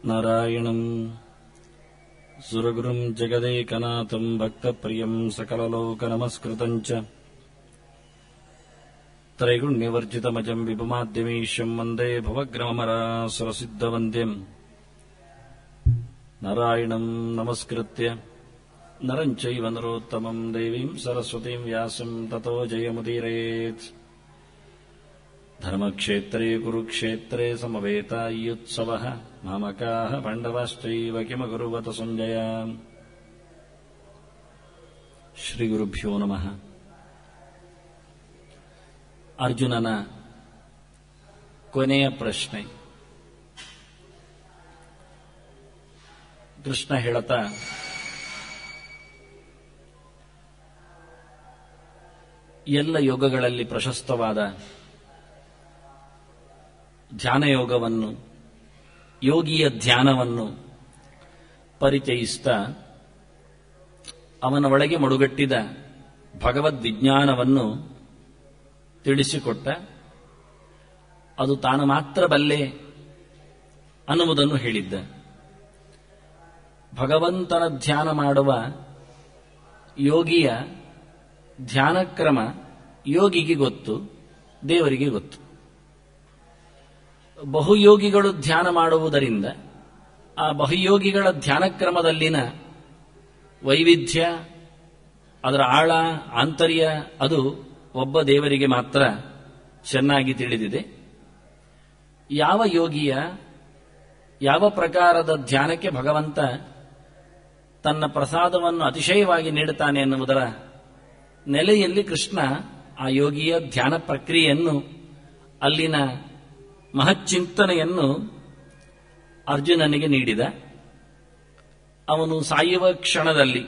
नारायणम् सुरगुरुम् जगदेकनाथम् भक्तप्रियम् सकललोकनमस्कृतम् च त्रैगुण्यवर्जितमजम् विपुमाद्यमीशम् वन्दे भवग्रमरासुरसिद्धवन्द्यम् नारायणम् नमस्कृत्य नरम् चैव नरोत्तमम् देवीम् सरस्वतीम् व्यासम् ततो जयमुदीरयेत् धर्मक्षेत्रे कुरुक्षेत्रे समवेतायुत्सवः मामकाः पाण्डवाश्चैव किमकुर्वत सञ्जय ಶ್ರೀಗುರುಭ್ಯೋ ನಮಃ ಅರ್ಜುನನ ಕೊನೆಯ ಪ್ರಶ್ನೆ ಕೃಷ್ಣ ಹೇಳತಾ ಎಲ್ಲ ಯೋಗಗಳಲ್ಲಿ ಪ್ರಶಸ್ತವಾದ ಧ್ಯಾನಯೋಗವನ್ನು ಯೋಗಿಯ ಧ್ಯಾನವನ್ನು ಪರಿಚಯಿಸ್ತಾ ಅವನ ಒಳಗೆ ಮಡುಗಟ್ಟಿದ ಭಗವದ್ವಿಜ್ಞಾನವನ್ನು ತಿಳಿಸಿಕೊಟ್ಟ ಅದು ತಾನು ಮಾತ್ರ ಬಲ್ಲೆ ಅನ್ನುವುದನ್ನು ಹೇಳಿದ್ದ ಭಗವಂತನ ಧ್ಯಾನ ಮಾಡುವ ಯೋಗಿಯ ಧ್ಯಾನಕ್ರಮ ಯೋಗಿಗೆ ಗೊತ್ತು ದೇವರಿಗೆ ಗೊತ್ತು ಬಹುಯೋಗಿಗಳು ಧ್ಯಾನ ಮಾಡುವುದರಿಂದ ಆ ಬಹುಯೋಗಿಗಳ ಧ್ಯಾನಕ್ರಮದಲ್ಲಿನ ವೈವಿಧ್ಯ ಅದರ ಆಳ ಆಂತರ್ಯ ಅದು ಒಬ್ಬ ದೇವರಿಗೆ ಮಾತ್ರ ಚೆನ್ನಾಗಿ ತಿಳಿದಿದೆ ಯಾವ ಯೋಗಿಯ ಯಾವ ಪ್ರಕಾರದ ಧ್ಯಾನಕ್ಕೆ ಭಗವಂತ ತನ್ನ ಪ್ರಸಾದವನ್ನು ಅತಿಶಯವಾಗಿ ನೀಡುತ್ತಾನೆ ಎನ್ನುವುದರ ನೆಲೆಯಲ್ಲಿ ಕೃಷ್ಣ ಆ ಯೋಗಿಯ ಧ್ಯಾನ ಪ್ರಕ್ರಿಯೆಯನ್ನು ಅಲ್ಲಿನ ಮಹಚ್ಚಿಂತನೆಯನ್ನು ಅರ್ಜುನನಿಗೆ ನೀಡಿದ ಅವನು ಸಾಯುವ ಕ್ಷಣದಲ್ಲಿ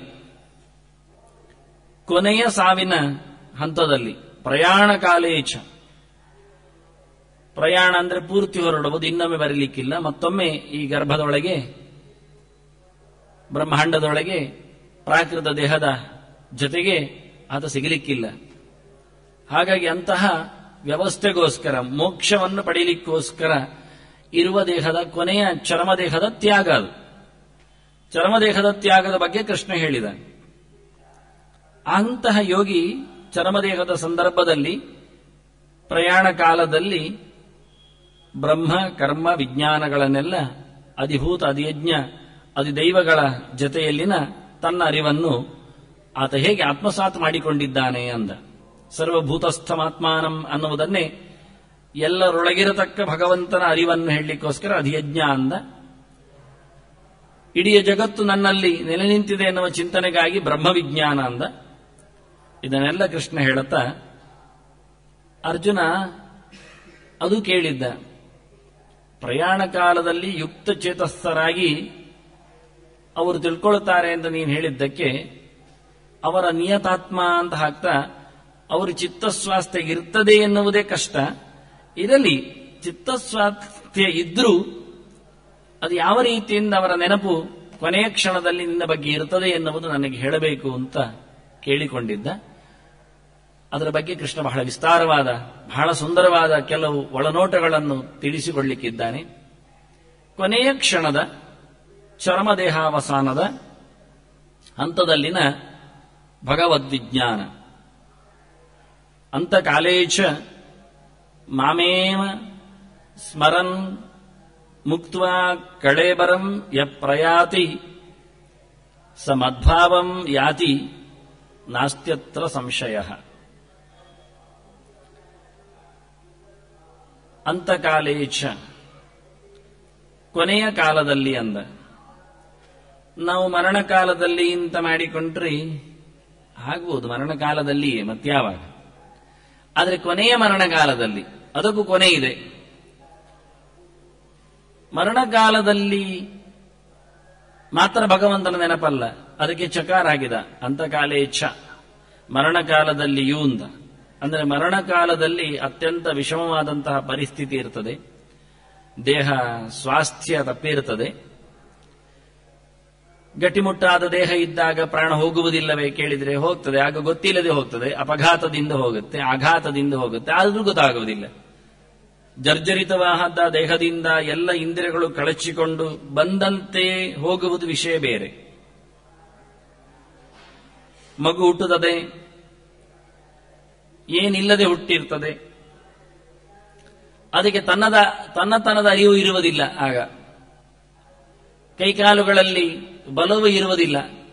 ಕೊನೆಯ ಸಾವಿನ ಹಂತದಲ್ಲಿ ಪ್ರಯಾಣ ಕಾಲೇಚ ಪ್ರಯಾಣ ಅಂದ್ರೆ ಪೂರ್ತಿ ಹೊರಡುವುದು ಇನ್ನೊಮ್ಮೆ ಬರಲಿಕ್ಕಿಲ್ಲ ಮತ್ತೊಮ್ಮೆ ಈ ಗರ್ಭದೊಳಗೆ ಬ್ರಹ್ಮಾಂಡದೊಳಗೆ ಪ್ರಾಕೃತ ದೇಹದ ಜೊತೆಗೆ ಆತ ಸಿಗಲಿಕ್ಕಿಲ್ಲ ಹಾಗಾಗಿ ಅಂತಹ ವ್ಯವಸ್ಥೆಗೋಸ್ಕರ ಮೋಕ್ಷವನ್ನು ಪಡೆಯಲಿಕ್ಕೋಸ್ಕರ ಇರುವ ದೇಹದ ಕೊನೆಯ ಚರ್ಮದೇಹದ ತ್ಯಾಗ ಅದು ಚರ್ಮದೇಹದ ತ್ಯಾಗದ ಬಗ್ಗೆ ಕೃಷ್ಣ ಹೇಳಿದ ಅಂತಹ ಯೋಗಿ ಚರ್ಮದೇಹದ ಸಂದರ್ಭದಲ್ಲಿ ಪ್ರಯಾಣ ಕಾಲದಲ್ಲಿ ಬ್ರಹ್ಮ ಕರ್ಮ ವಿಜ್ಞಾನಗಳನ್ನೆಲ್ಲ ಅಧಿಭೂತ ಅಧಿಯಜ್ಞ ಅಧಿದೈವಗಳ ಜೊತೆಯಲ್ಲಿನ ತನ್ನ ಅರಿವನ್ನು ಆತ ಹೇಗೆ ಆತ್ಮಸಾತ್ ಮಾಡಿಕೊಂಡಿದ್ದಾನೆ ಅಂದ ಸರ್ವಭೂತಸ್ಥಮಾತ್ಮಾನಂ ಅನ್ನುವುದನ್ನೇ ಎಲ್ಲರೊಳಗಿರತಕ್ಕ ಭಗವಂತನ ಅರಿವನ್ನು ಹೇಳಲಿಕ್ಕೋಸ್ಕರ ಅಧಿಯಜ್ಞ ಅಂದ ಇಡೀ ಜಗತ್ತು ನನ್ನಲ್ಲಿ ನೆಲೆ ನಿಂತಿದೆ ಎನ್ನುವ ಚಿಂತನೆಗಾಗಿ ಬ್ರಹ್ಮವಿಜ್ಞಾನ ಅಂದ ಇದನ್ನೆಲ್ಲ ಕೃಷ್ಣ ಹೇಳುತ್ತಾ ಅರ್ಜುನ ಅದು ಕೇಳಿದ್ದ ಪ್ರಯಾಣ ಕಾಲದಲ್ಲಿ ಯುಕ್ತ ಚೇತಸ್ಥರಾಗಿ ಅವರು ತಿಳ್ಕೊಳ್ತಾರೆ ಅಂತ ನೀನು ಹೇಳಿದ್ದಕ್ಕೆ ಅವರ ನಿಯತಾತ್ಮ ಅಂತ ಹಾಕ್ತಾ ಅವರು ಚಿತ್ತಸ್ವಾಸ್ಥ್ಯ ಇರ್ತದೆ ಎನ್ನುವುದೇ ಕಷ್ಟ ಇರಲಿ ಚಿತ್ತಸ್ವಾಸ್ಥ್ಯ ಇದ್ರೂ ಅದು ಯಾವ ರೀತಿಯಿಂದ ಅವರ ನೆನಪು ಕೊನೆಯ ಕ್ಷಣದಲ್ಲಿ ನಿನ್ನ ಬಗ್ಗೆ ಇರುತ್ತದೆ ಎನ್ನುವುದು ನನಗೆ ಹೇಳಬೇಕು ಅಂತ ಕೇಳಿಕೊಂಡಿದ್ದ ಅದರ ಬಗ್ಗೆ ಕೃಷ್ಣ ಬಹಳ ವಿಸ್ತಾರವಾದ ಬಹಳ ಸುಂದರವಾದ ಕೆಲವು ಒಳನೋಟಗಳನ್ನು ತಿಳಿಸಿಕೊಳ್ಳಿಕ್ಕಿದ್ದಾನೆ ಕೊನೆಯ ಕ್ಷಣದ ಚರ್ಮದೇಹಾವಸಾನದ ಹಂತದಲ್ಲಿನ ಭಗವದ್ವಿಜ್ಞಾನ ಅಂತಕಾಲೇಚ ಮಾಮೇವ ಸ್ಮರನ್ ಮುಕ್ತ ಕಳೇಬರಂ ಯ ಪ್ರಯಾತಿ ಸ ಮದ್ಭಾವಂ ಯಾತಿ ನಾಸ್ತ್ಯತ್ರ ಸಂಶಯ ಅಂತಕಾಲೇಚ ಕೊನೆಯ ಕಾಲದಲ್ಲಿ ಅಂದ ನಾವು ಮರಣ ಕಾಲದಲ್ಲಿ ಅಂತ ಮಾಡಿಕೊಂಡ್ರೆ ಆಗ್ಬೋದು ಮರಣ ಕಾಲದಲ್ಲಿ ಮತ್ಯಾವಾಗ ಆದರೆ ಕೊನೆಯ ಮರಣಕಾಲದಲ್ಲಿ ಅದಕ್ಕೂ ಕೊನೆ ಇದೆ ಮರಣಕಾಲದಲ್ಲಿ ಮಾತ್ರ ಭಗವಂತನ ನೆನಪಲ್ಲ ಅದಕ್ಕೆ ಚಕಾರ ಆಗಿದ ಅಂತಕಾಲೇ ಛ ಮರಣಕಾಲದಲ್ಲಿಯೂ ಅಂತ ಅಂದರೆ ಮರಣಕಾಲದಲ್ಲಿ ಅತ್ಯಂತ ವಿಷಮವಾದಂತಹ ಪರಿಸ್ಥಿತಿ ಇರ್ತದೆ ದೇಹ ಸ್ವಾಸ್ಥ್ಯ ತಪ್ಪಿರುತ್ತದೆ ಗಟ್ಟಿಮುಟ್ಟಾದ ದೇಹ ಇದ್ದಾಗ ಪ್ರಾಣ ಹೋಗುವುದಿಲ್ಲವೇ ಕೇಳಿದರೆ ಹೋಗ್ತದೆ ಆಗ ಗೊತ್ತಿಲ್ಲದೆ ಹೋಗ್ತದೆ ಅಪಘಾತದಿಂದ ಹೋಗುತ್ತೆ ಆಘಾತದಿಂದ ಹೋಗುತ್ತೆ ಆದರೂ ಗೊತ್ತಾಗುವುದಿಲ್ಲ ಜರ್ಜರಿತವಾದ ದೇಹದಿಂದ ಎಲ್ಲ ಇಂದ್ರಿಯಗಳು ಕಳಚಿಕೊಂಡು ಬಂದಂತೆ ಹೋಗುವುದು ವಿಷಯ ಬೇರೆ ಮಗು ಹುಟ್ಟುತ್ತದೆ ಏನಿಲ್ಲದೆ ಹುಟ್ಟಿರ್ತದೆ ಅದಕ್ಕೆ ತನ್ನದ ತನ್ನತನದ ಅರಿವು ಇರುವುದಿಲ್ಲ ಆಗ ಕೈಕಾಲುಗಳಲ್ಲಿ ಬಲವು ಇರುವುದಿಲ್ಲ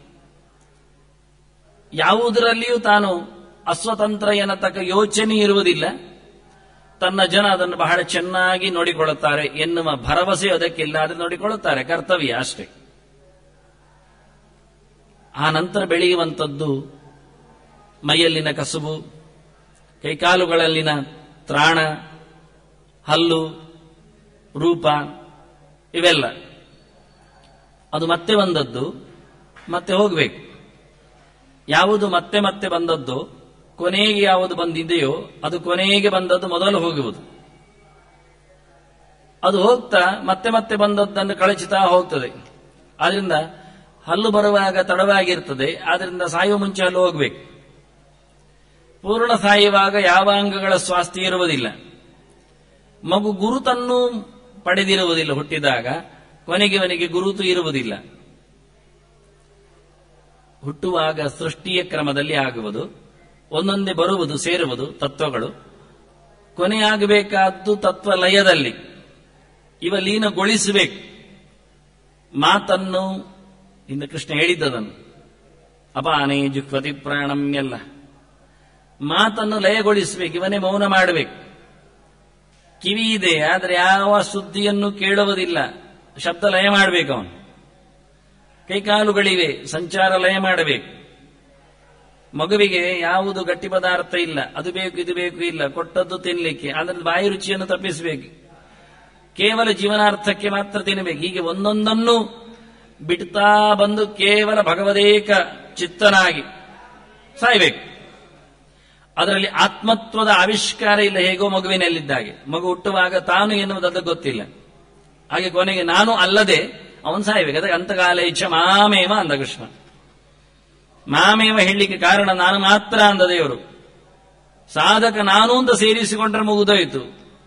ಯಾವುದರಲ್ಲಿಯೂ ತಾನು ಅಸ್ವತಂತ್ರ ಎನ್ನತಕ್ಕ ಯೋಚನೆ ಇರುವುದಿಲ್ಲ ತನ್ನ ಜನ ಅದನ್ನು ಬಹಳ ಚೆನ್ನಾಗಿ ನೋಡಿಕೊಳ್ಳುತ್ತಾರೆ ಎನ್ನುವ ಭರವಸೆ ಅದಕ್ಕಿಲ್ಲ ಆದರೆ ನೋಡಿಕೊಳ್ಳುತ್ತಾರೆ ಕರ್ತವ್ಯ ಅಷ್ಟೇ ಆ ನಂತರ ಬೆಳೆಯುವಂಥದ್ದು ಮೈಯಲ್ಲಿನ ಕಸುಬು ಕೈಕಾಲುಗಳಲ್ಲಿನ ತ್ರಾಣ ಹಲ್ಲು ರೂಪ ಇವೆಲ್ಲ ಅದು ಮತ್ತೆ ಬಂದದ್ದು ಮತ್ತೆ ಹೋಗಬೇಕು ಯಾವುದು ಮತ್ತೆ ಮತ್ತೆ ಬಂದದ್ದು ಕೊನೆಗೆ ಯಾವುದು ಬಂದಿದೆಯೋ ಅದು ಕೊನೆಗೆ ಬಂದದ್ದು ಮೊದಲು ಹೋಗುವುದು ಅದು ಹೋಗ್ತಾ ಮತ್ತೆ ಮತ್ತೆ ಬಂದದ್ದನ್ನು ಕಳಚಿತಾ ಹೋಗ್ತದೆ ಆದ್ರಿಂದ ಹಲ್ಲು ಬರುವಾಗ ತಡವಾಗಿರ್ತದೆ ಆದ್ರಿಂದ ಸಾಯುವ ಮುಂಚೆ ಹಲ್ಲು ಹೋಗ್ಬೇಕು ಪೂರ್ಣ ಸಾಯುವಾಗ ಯಾವ ಅಂಗಗಳ ಸ್ವಾಸ್ಥ್ಯ ಇರುವುದಿಲ್ಲ ಮಗು ಗುರುತನ್ನು ಪಡೆದಿರುವುದಿಲ್ಲ ಹುಟ್ಟಿದಾಗ ಕೊನೆಗೆ ಅವನಿಗೆ ಗುರುತು ಇರುವುದಿಲ್ಲ ಹುಟ್ಟುವಾಗ ಸೃಷ್ಟಿಯ ಕ್ರಮದಲ್ಲಿ ಆಗುವುದು ಒಂದೊಂದೇ ಬರುವುದು ಸೇರುವುದು ತತ್ವಗಳು ಕೊನೆಯಾಗಬೇಕಾದ್ದು ತತ್ವ ಲಯದಲ್ಲಿ ಇವ ಲೀನಗೊಳಿಸಬೇಕು ಮಾತನ್ನು ಇಂದು ಕೃಷ್ಣ ಹೇಳಿದ್ದದನ್ನು ಅಪಾನೇ ಜುಕ್ವತಿ ಪ್ರಾಣಂ ಎಲ್ಲ ಮಾತನ್ನು ಲಯಗೊಳಿಸಬೇಕು ಇವನೇ ಮೌನ ಮಾಡಬೇಕು ಕಿವಿ ಇದೆ ಆದರೆ ಯಾವ ಸುದ್ದಿಯನ್ನು ಕೇಳುವುದಿಲ್ಲ ಶಬ್ದ ಲಯ ಮಾಡಬೇಕು ಅವನು ಕೈಕಾಲುಗಳಿವೆ ಸಂಚಾರ ಲಯ ಮಾಡಬೇಕು ಮಗುವಿಗೆ ಯಾವುದು ಗಟ್ಟಿ ಪದಾರ್ಥ ಇಲ್ಲ ಅದು ಬೇಕು ಇದು ಬೇಕು ಇಲ್ಲ ಕೊಟ್ಟದ್ದು ತಿನ್ನಲಿಕ್ಕೆ ಅದರಲ್ಲಿ ಬಾಯಿ ರುಚಿಯನ್ನು ತಪ್ಪಿಸಬೇಕು ಕೇವಲ ಜೀವನಾರ್ಥಕ್ಕೆ ಮಾತ್ರ ತಿನ್ನಬೇಕು ಹೀಗೆ ಒಂದೊಂದನ್ನು ಬಿಡ್ತಾ ಬಂದು ಕೇವಲ ಭಗವದೇಕ ಚಿತ್ತನಾಗಿ ಸಾಯ್ಬೇಕು ಅದರಲ್ಲಿ ಆತ್ಮತ್ವದ ಆವಿಷ್ಕಾರ ಇಲ್ಲ ಹೇಗೋ ಮಗುವಿನಲ್ಲಿದ್ದಾಗೆ ಮಗು ಹುಟ್ಟುವಾಗ ತಾನು ಎನ್ನುವುದದ್ದು ಗೊತ್ತಿಲ್ಲ ಹಾಗೆ ಕೊನೆಗೆ ನಾನು ಅಲ್ಲದೆ ಅವನು ಸಾಯ್ಬೇಕು ಅದಕ್ಕೆ ಅಂತಕಾಲ ಇಚ್ಛ ಮಾಮೇವ ಅಂದ ಕೃಷ್ಣ ಮಾಮೇವ ಹೇಳಲಿಕ್ಕೆ ಕಾರಣ ನಾನು ಮಾತ್ರ ಅಂದ ದೇವರು ಸಾಧಕ ನಾನು ಅಂತ ಸೇರಿಸಿಕೊಂಡ್ರೆ ಮುಗಿದೋಯ್ತು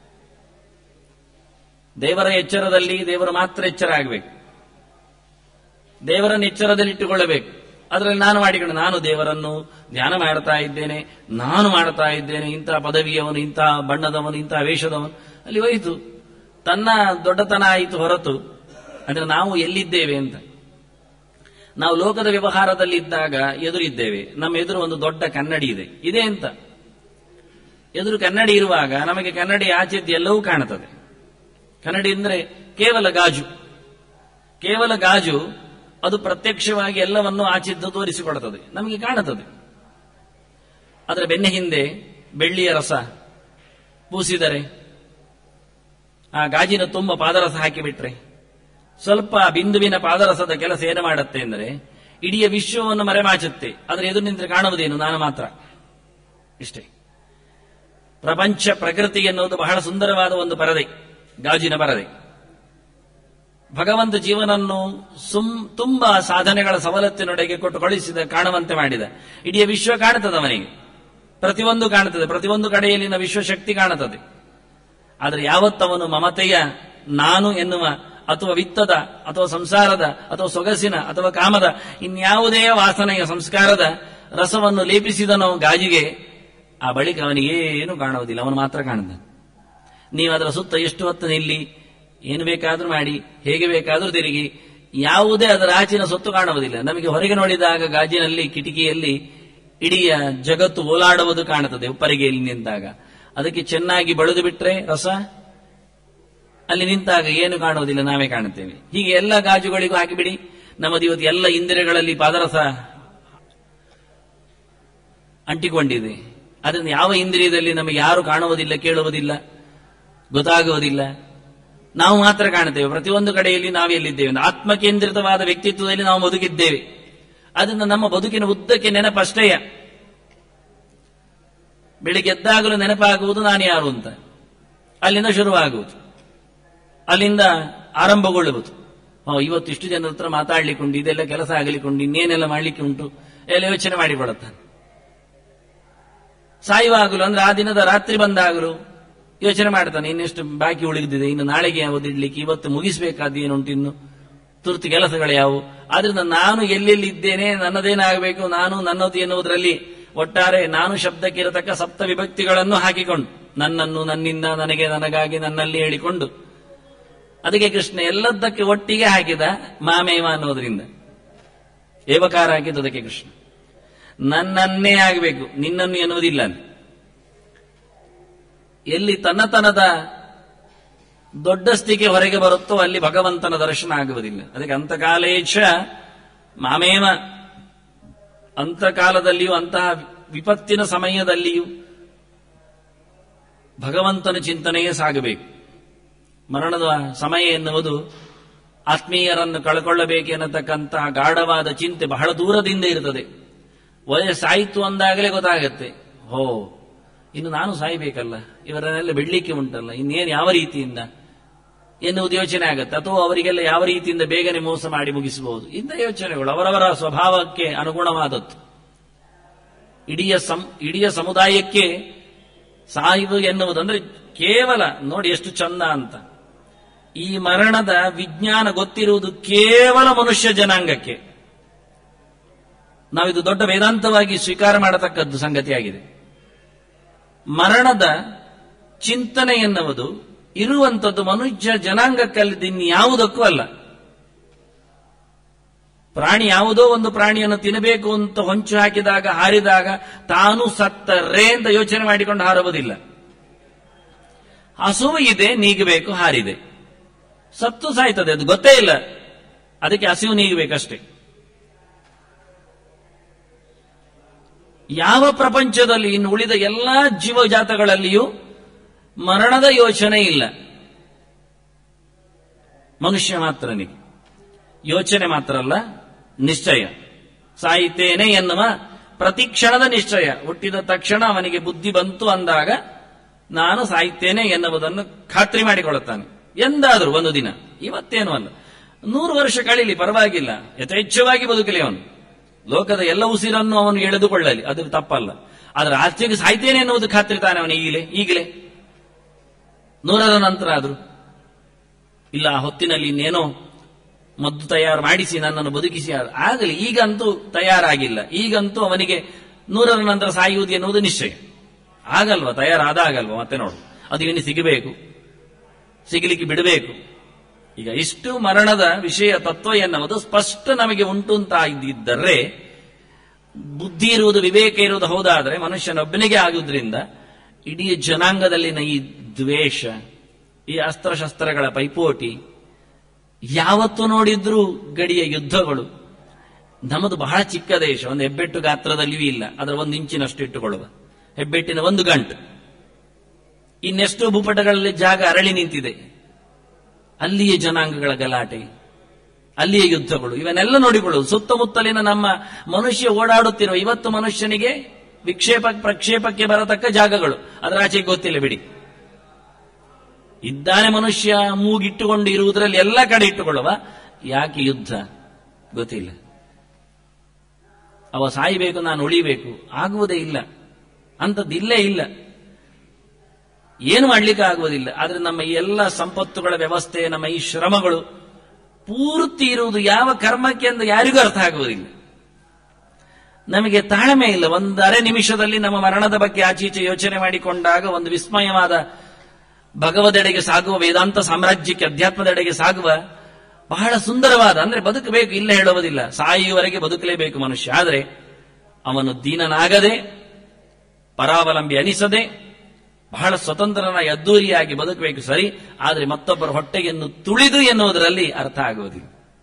ದೇವರ ಎಚ್ಚರದಲ್ಲಿ ದೇವರು ಮಾತ್ರ ಎಚ್ಚರ ಆಗಬೇಕು ದೇವರನ್ನು ಎಚ್ಚರದಲ್ಲಿ ಇಟ್ಟುಕೊಳ್ಳಬೇಕು ಅದರಲ್ಲಿ ನಾನು ಮಾಡಿಕೊಂಡು ನಾನು ದೇವರನ್ನು ಧ್ಯಾನ ಮಾಡ್ತಾ ಇದ್ದೇನೆ ನಾನು ಮಾಡ್ತಾ ಇದ್ದೇನೆ ಇಂತಹ ಪದವಿಯವನು ಇಂತಹ ಬಣ್ಣದವನು ಇಂತಹ ವೇಷದವನು ಅಲ್ಲಿ ಹೋಯಿತು ತನ್ನ ದೊಡ್ಡತನ ಆಯಿತು ಹೊರತು ಅಂದ್ರೆ ನಾವು ಎಲ್ಲಿದ್ದೇವೆ ಅಂತ ನಾವು ಲೋಕದ ವ್ಯವಹಾರದಲ್ಲಿ ಇದ್ದಾಗ ಎದುರಿದ್ದೇವೆ ನಮ್ಮ ಎದುರು ಒಂದು ದೊಡ್ಡ ಕನ್ನಡಿ ಇದೆ ಇದೆ ಅಂತ ಎದುರು ಕನ್ನಡಿ ಇರುವಾಗ ನಮಗೆ ಕನ್ನಡಿ ಆಚೆದ್ದು ಎಲ್ಲವೂ ಕಾಣುತ್ತದೆ ಕನ್ನಡಿ ಅಂದ್ರೆ ಕೇವಲ ಗಾಜು ಕೇವಲ ಗಾಜು ಅದು ಪ್ರತ್ಯಕ್ಷವಾಗಿ ಎಲ್ಲವನ್ನು ಆಚಿದ್ದು ತೋರಿಸಿಕೊಡುತ್ತದೆ ನಮಗೆ ಕಾಣುತ್ತದೆ ಅದರ ಬೆನ್ನ ಹಿಂದೆ ಬೆಳ್ಳಿಯ ರಸ ಪೂಸಿದರೆ ಆ ಗಾಜಿನ ತುಂಬ ಪಾದರಸ ಹಾಕಿಬಿಟ್ರೆ ಸ್ವಲ್ಪ ಬಿಂದುವಿನ ಪಾದರಸದ ಕೆಲಸ ಏನು ಮಾಡುತ್ತೆ ಅಂದರೆ ಇಡೀ ವಿಶ್ವವನ್ನು ಮರೆಮಾಚುತ್ತೆ ಅದರ ಎದುರು ನಿಂತರೆ ಕಾಣುವುದೇನು ನಾನು ಮಾತ್ರ ಇಷ್ಟೇ ಪ್ರಪಂಚ ಪ್ರಕೃತಿ ಎನ್ನುವುದು ಬಹಳ ಸುಂದರವಾದ ಒಂದು ಪರದೆ ಗಾಜಿನ ಪರದೆ ಭಗವಂತ ಜೀವನನ್ನು ಸುಂ ತುಂಬಾ ಸಾಧನೆಗಳ ಸವಲತ್ತಿನೊಡೆಗೆ ಕೊಟ್ಟು ಕಳಿಸಿದ ಕಾಣುವಂತೆ ಮಾಡಿದ ಇಡೀ ವಿಶ್ವ ಕಾಣುತ್ತದೆ ಅವನಿಗೆ ಪ್ರತಿಯೊಂದು ಕಾಣುತ್ತದೆ ಪ್ರತಿಯೊಂದು ಕಡೆಯಲ್ಲಿನ ವಿಶ್ವಶಕ್ತಿ ಕಾಣುತ್ತದೆ ಆದರೆ ಯಾವತ್ತವನು ಮಮತೆಯ ನಾನು ಎನ್ನುವ ಅಥವಾ ವಿತ್ತದ ಅಥವಾ ಸಂಸಾರದ ಅಥವಾ ಸೊಗಸಿನ ಅಥವಾ ಕಾಮದ ಇನ್ಯಾವುದೇ ವಾಸನೆಯ ಸಂಸ್ಕಾರದ ರಸವನ್ನು ಲೇಪಿಸಿದನೋ ಗಾಜಿಗೆ ಆ ಬಳಿಕ ಅವನಿಗೆ ಏನು ಕಾಣುವುದಿಲ್ಲ ಅವನು ಮಾತ್ರ ಕಾಣುತ್ತಾನೆ ನೀವು ಅದರ ಸುತ್ತ ಎಷ್ಟು ಹೊತ್ತು ನಿಲ್ಲಿ ಏನು ಬೇಕಾದ್ರೂ ಮಾಡಿ ಹೇಗೆ ಬೇಕಾದ್ರೂ ತಿರುಗಿ ಯಾವುದೇ ಅದರ ಆಚಿನ ಸೊತ್ತು ಕಾಣುವುದಿಲ್ಲ ನಮಗೆ ಹೊರಗೆ ನೋಡಿದಾಗ ಗಾಜಿನಲ್ಲಿ ಕಿಟಕಿಯಲ್ಲಿ ಇಡೀ ಜಗತ್ತು ಓಲಾಡುವುದು ಕಾಣುತ್ತದೆ ಉಪ್ಪರಿಗೆಯಲ್ಲಿ ನಿಂತಾಗ ಅದಕ್ಕೆ ಚೆನ್ನಾಗಿ ಬಳಿದು ಬಿಟ್ರೆ ರಸ ಅಲ್ಲಿ ನಿಂತಾಗ ಏನು ಕಾಣುವುದಿಲ್ಲ ನಾವೇ ಕಾಣುತ್ತೇವೆ ಹೀಗೆ ಎಲ್ಲ ಗಾಜುಗಳಿಗೂ ಹಾಕಿಬಿಡಿ ನಮ್ಮದು ಇವತ್ತು ಎಲ್ಲ ಇಂದಿರೆಗಳಲ್ಲಿ ಪಾದರಸ ಅಂಟಿಕೊಂಡಿದೆ ಅದರಿಂದ ಯಾವ ಇಂದ್ರಿಯದಲ್ಲಿ ನಮಗೆ ಯಾರು ಕಾಣುವುದಿಲ್ಲ ಕೇಳುವುದಿಲ್ಲ ಗೊತ್ತಾಗುವುದಿಲ್ಲ ನಾವು ಮಾತ್ರ ಕಾಣುತ್ತೇವೆ ಪ್ರತಿಯೊಂದು ಕಡೆಯಲ್ಲಿ ನಾವು ಎಲ್ಲಿದ್ದೇವೆ ಆತ್ಮಕೇಂದ್ರಿತವಾದ ವ್ಯಕ್ತಿತ್ವದಲ್ಲಿ ನಾವು ಬದುಕಿದ್ದೇವೆ ಅದರಿಂದ ನಮ್ಮ ಬದುಕಿನ ಉದ್ದಕ್ಕೆ ನೆನಪಷ್ಟೇಯ ಬೆಳಿಗ್ಗೆ ಎದ್ದಾಗಲೂ ನೆನಪಾಗುವುದು ನಾನು ಯಾರು ಅಂತ ಅಲ್ಲಿಂದ ಶುರುವಾಗುವುದು ಅಲ್ಲಿಂದ ಆರಂಭಗೊಳ್ಳುವುದು ಓ ಇವತ್ತು ಇಷ್ಟು ಜನರ ಹತ್ರ ಮಾತಾಡ್ಲಿಕ್ಕೆ ಉಂಟು ಇದೆಲ್ಲ ಕೆಲಸ ಆಗಲಿಕ್ಕೆ ಇನ್ನೇನೆಲ್ಲ ಮಾಡ್ಲಿಕ್ಕೆ ಉಂಟು ಎಲ್ಲ ಯೋಚನೆ ಮಾಡಿಕೊಡುತ್ತಾನೆ ಸಾಯುವಾಗಲು ಅಂದ್ರೆ ಆ ದಿನದ ರಾತ್ರಿ ಬಂದಾಗಲು ಯೋಚನೆ ಮಾಡ್ತಾನೆ ಇನ್ನೆಷ್ಟು ಬಾಕಿ ಉಳಿದಿದೆ ಇನ್ನು ನಾಳೆಗೆ ಯಾವ್ದಿಡ್ಲಿಕ್ಕೆ ಇವತ್ತು ಮುಗಿಸಬೇಕಾದ ಏನುಂಟು ಇನ್ನು ತುರ್ತು ಕೆಲಸಗಳು ಯಾವುವು ಆದ್ರಿಂದ ನಾನು ಎಲ್ಲೆಲ್ಲಿ ಇದ್ದೇನೆ ನನ್ನದೇನಾಗಬೇಕು ನಾನು ನನ್ನದು ಎನ್ನುವುದರಲ್ಲಿ ಒಟ್ಟಾರೆ ನಾನು ಶಬ್ದಕ್ಕೆ ಇರತಕ್ಕ ಸಪ್ತ ವಿಭಕ್ತಿಗಳನ್ನು ಹಾಕಿಕೊಂಡು ನನ್ನನ್ನು ನನ್ನಿಂದ ನನಗೆ ನನಗಾಗಿ ನನ್ನಲ್ಲಿ ಹೇಳಿಕೊಂಡು ಅದಕ್ಕೆ ಕೃಷ್ಣ ಎಲ್ಲದಕ್ಕೆ ಒಟ್ಟಿಗೆ ಹಾಕಿದ ಮಾಮೇವ ಅನ್ನೋದ್ರಿಂದ ಏವಕಾರ ಹಾಕಿದ್ದು ಅದಕ್ಕೆ ಕೃಷ್ಣ ನನ್ನನ್ನೇ ಆಗಬೇಕು ನಿನ್ನನ್ನು ಎನ್ನುವುದಿಲ್ಲ ಅಲ್ಲಿ. ಎಲ್ಲಿ ತನ್ನತನದ ದೊಡ್ಡಸ್ತಿಗೆ ಹೊರಗೆ ಬರುತ್ತೋ ಅಲ್ಲಿ ಭಗವಂತನ ದರ್ಶನ ಆಗುವುದಿಲ್ಲ ಅದಕ್ಕೆ ಅಂತಕಾಲೇಶ ಮಾಮೇವ ಅಂತಕಾಲದಲ್ಲಿಯೂ ಅಂತಹ ವಿಪತ್ತಿನ ಸಮಯದಲ್ಲಿಯೂ ಭಗವಂತನ ಚಿಂತನೆಯೇ ಸಾಗಬೇಕು ಮರಣದ ಸಮಯ ಎನ್ನುವುದು ಆತ್ಮೀಯರನ್ನು ಕಳ್ಕೊಳ್ಳಬೇಕೆನ್ನತಕ್ಕಂತಹ ಗಾಢವಾದ ಚಿಂತೆ ಬಹಳ ದೂರದಿಂದ ಇರುತ್ತದೆ ವಯಸ್ಸಾಯಿತು ಅಂದಾಗಲೇ ಗೊತ್ತಾಗತ್ತೆ ಹೋ ಇನ್ನು ನಾನು ಸಾಯ್ಬೇಕಲ್ಲ ಇವರನ್ನೆಲ್ಲ ಬಿಡ್ಲಿಕ್ಕೆ ಉಂಟಲ್ಲ ಇನ್ನೇನು ಯಾವ ರೀತಿಯಿಂದ ಎನ್ನುವುದು ಯೋಚನೆ ಆಗತ್ತೆ ಅಥವಾ ಅವರಿಗೆಲ್ಲ ಯಾವ ರೀತಿಯಿಂದ ಬೇಗನೆ ಮೋಸ ಮಾಡಿ ಮುಗಿಸಬಹುದು ಇಂಥ ಯೋಚನೆಗಳು ಅವರವರ ಸ್ವಭಾವಕ್ಕೆ ಅನುಗುಣವಾದದ್ದು ಇಡೀ ಸಂ ಇಡೀ ಸಮುದಾಯಕ್ಕೆ ಸಾಯುವುದು ಎನ್ನುವುದಂದ್ರೆ ಕೇವಲ ನೋಡಿ ಎಷ್ಟು ಚಂದ ಅಂತ ಈ ಮರಣದ ವಿಜ್ಞಾನ ಗೊತ್ತಿರುವುದು ಕೇವಲ ಮನುಷ್ಯ ಜನಾಂಗಕ್ಕೆ ನಾವಿದು ದೊಡ್ಡ ವೇದಾಂತವಾಗಿ ಸ್ವೀಕಾರ ಮಾಡತಕ್ಕದ್ದು ಸಂಗತಿಯಾಗಿದೆ ಮರಣದ ಚಿಂತನೆ ಎನ್ನುವುದು ಇರುವಂಥದ್ದು ಮನುಷ್ಯ ಜನಾಂಗಕ್ಕಲ್ಲದ ಯಾವುದಕ್ಕೂ ಅಲ್ಲ ಪ್ರಾಣಿ ಯಾವುದೋ ಒಂದು ಪ್ರಾಣಿಯನ್ನು ತಿನ್ನಬೇಕು ಅಂತ ಹೊಂಚು ಹಾಕಿದಾಗ ಹಾರಿದಾಗ ತಾನು ಸತ್ತರೆ ಅಂತ ಯೋಚನೆ ಮಾಡಿಕೊಂಡು ಹಾರುವುದಿಲ್ಲ ಹಸುವು ಇದೆ ನೀಗಬೇಕು ಹಾರಿದೆ ಸತ್ತು ಸಾಯ್ತದೆ ಅದು ಗೊತ್ತೇ ಇಲ್ಲ ಅದಕ್ಕೆ ಹಸಿವು ನೀಗಬೇಕಷ್ಟೇ ಯಾವ ಪ್ರಪಂಚದಲ್ಲಿ ಇನ್ನು ಉಳಿದ ಎಲ್ಲಾ ಜೀವಜಾತಗಳಲ್ಲಿಯೂ ಮರಣದ ಯೋಚನೆ ಇಲ್ಲ ಮನುಷ್ಯ ಮಾತ್ರನಿಗೆ ಯೋಚನೆ ಮಾತ್ರ ಅಲ್ಲ ನಿಶ್ಚಯ ಸಾಯಿತೇನೆ ಎನ್ನುವ ಪ್ರತಿಕ್ಷಣದ ನಿಶ್ಚಯ ಹುಟ್ಟಿದ ತಕ್ಷಣ ಅವನಿಗೆ ಬುದ್ಧಿ ಬಂತು ಅಂದಾಗ ನಾನು ಸಾಯ್ತೇನೆ ಎನ್ನುವುದನ್ನು ಖಾತ್ರಿ ಮಾಡಿಕೊಳ್ಳುತ್ತಾನೆ ಎಂದಾದರೂ ಒಂದು ದಿನ ಇವತ್ತೇನು ಅಲ್ಲ ನೂರು ವರ್ಷ ಕಳೀಲಿ ಪರವಾಗಿಲ್ಲ ಯಥೇಚ್ಛವಾಗಿ ಬದುಕಲಿ ಅವನು ಲೋಕದ ಎಲ್ಲ ಉಸಿರನ್ನು ಅವನು ಎಳೆದುಕೊಳ್ಳಲಿ ಅದು ತಪ್ಪಲ್ಲ ಆದ್ರೆ ಆಚೆಗೆ ಸಾಯ್ತೇನೆ ಎನ್ನುವುದು ಖಾತ್ರಿ ತಾನೆ ಅವನು ಈಗಲೇ ಈಗಲೇ ನೂರರ ನಂತರ ಆದ್ರು ಇಲ್ಲ ಆ ಹೊತ್ತಿನಲ್ಲಿ ಇನ್ನೇನೋ ಮದ್ದು ತಯಾರು ಮಾಡಿಸಿ ನನ್ನನ್ನು ಬದುಕಿಸಿ ಆ- ಆಗಲಿ ಈಗಂತೂ ತಯಾರಾಗಿಲ್ಲ ಈಗಂತೂ ಅವನಿಗೆ ನೂರರ ನಂತರ ಸಾಯುವುದು ಎನ್ನುವುದು ನಿಶ್ಚಯ ಆಗಲ್ವಾ ತಯಾರಾದಾಗಲ್ವಾ ಮತ್ತೆ ನೋಡು ಅದು ಇವನು ಸಿಗಬೇಕು ಸಿಗಲಿಕ್ಕೆ ಬಿಡಬೇಕು ಈಗ ಇಷ್ಟು ಮರಣದ ವಿಷಯ ತತ್ವ ಎನ್ನುವುದು ಸ್ಪಷ್ಟ ನಮಗೆ ಉಂಟು ಅಂತ ಇದ್ದಿದ್ದರೆ ಬುದ್ಧಿ ಇರುವುದು ವಿವೇಕ ಇರುವುದು ಹೌದಾದರೆ ಮನುಷ್ಯನೊಬ್ಬನಿಗೆ ಆಗುವುದರಿಂದ ಇಡೀ ಜನಾಂಗದಲ್ಲಿನ ಈ ದ್ವೇಷ ಈ ಅಸ್ತ್ರಶಸ್ತ್ರಗಳ ಪೈಪೋಟಿ ಯಾವತ್ತು ನೋಡಿದ್ರೂ ಗಡಿಯ ಯುದ್ಧಗಳು ನಮ್ಮದು ಬಹಳ ಚಿಕ್ಕ ದೇಶ ಒಂದು ಹೆಬ್ಬೆಟ್ಟು ಗಾತ್ರದಲ್ಲಿಯೂ ಇಲ್ಲ ಅದರ ಒಂದು ಇಂಚಿನಷ್ಟು ಇಟ್ಟುಕೊಳ್ಳುವ ಹೆಬ್ಬೆಟ್ಟಿನ ಒಂದು ಗಂಟು ಇನ್ನೆಷ್ಟೋ ಭೂಪಟಗಳಲ್ಲಿ ಜಾಗ ಅರಳಿ ನಿಂತಿದೆ ಅಲ್ಲಿಯೇ ಜನಾಂಗಗಳ ಗಲಾಟೆ ಅಲ್ಲಿಯೇ ಯುದ್ಧಗಳು ಇವನ್ನೆಲ್ಲ ನೋಡಿಕೊಳ್ಳುವುದು ಸುತ್ತಮುತ್ತಲಿನ ನಮ್ಮ ಮನುಷ್ಯ ಓಡಾಡುತ್ತಿರುವ ಇವತ್ತು ಮನುಷ್ಯನಿಗೆ ವಿಕ್ಷೇಪ ಪ್ರಕ್ಷೇಪಕ್ಕೆ ಬರತಕ್ಕ ಜಾಗಗಳು ಅದರ ಆಚೆಗೆ ಗೊತ್ತಿಲ್ಲ ಬಿಡಿ ಇದ್ದಾನೆ ಮನುಷ್ಯ ಮೂಗಿಟ್ಟುಕೊಂಡು ಇರುವುದರಲ್ಲಿ ಎಲ್ಲ ಕಡೆ ಇಟ್ಟುಕೊಳ್ಳುವ ಯಾಕೆ ಯುದ್ಧ ಗೊತ್ತಿಲ್ಲ ಅವ ಸಾಯಬೇಕು ನಾನು ಉಳಿಬೇಕು ಆಗುವುದೇ ಇಲ್ಲ ಅಂಥದ್ದು ಇಲ್ಲೇ ಇಲ್ಲ ಏನು ಮಾಡ್ಲಿಕ್ಕೆ ಆಗುವುದಿಲ್ಲ ಆದ್ರೆ ನಮ್ಮ ಈ ಎಲ್ಲ ಸಂಪತ್ತುಗಳ ವ್ಯವಸ್ಥೆ ನಮ್ಮ ಈ ಶ್ರಮಗಳು ಪೂರ್ತಿ ಇರುವುದು ಯಾವ ಕರ್ಮಕ್ಕೆ ಎಂದು ಯಾರಿಗೂ ಅರ್ಥ ಆಗುವುದಿಲ್ಲ ನಮಗೆ ತಾಳ್ಮೆ ಇಲ್ಲ ಒಂದರೆ ನಿಮಿಷದಲ್ಲಿ ನಮ್ಮ ಮರಣದ ಬಗ್ಗೆ ಆಚೀಚೆ ಯೋಚನೆ ಮಾಡಿಕೊಂಡಾಗ ಒಂದು ವಿಸ್ಮಯವಾದ ಭಗವದೆಡೆಗೆ ಸಾಗುವ ವೇದಾಂತ ಸಾಮ್ರಾಜ್ಯಕ್ಕೆ ಅಧ್ಯಾತ್ಮದೆಡೆಗೆ ಸಾಗುವ ಬಹಳ ಸುಂದರವಾದ ಅಂದ್ರೆ ಬದುಕಬೇಕು ಇಲ್ಲ ಹೇಳುವುದಿಲ್ಲ ಸಾಯುವವರೆಗೆ ಬದುಕಲೇಬೇಕು ಮನುಷ್ಯ ಆದರೆ ಅವನು ದೀನನಾಗದೆ ಪರಾವಲಂಬಿ ಅನಿಸದೆ ಬಹಳ ಸ್ವತಂತ್ರನಾಗಿ ಅದ್ದೂರಿಯಾಗಿ ಬದುಕಬೇಕು ಸರಿ ಆದರೆ ಮತ್ತೊಬ್ಬರ ಹೊಟ್ಟೆಗೆನ್ನು ತುಳಿದು ಎನ್ನುವುದರಲ್ಲಿ ಅರ್ಥ ಆಗುವುದಿಲ್ಲ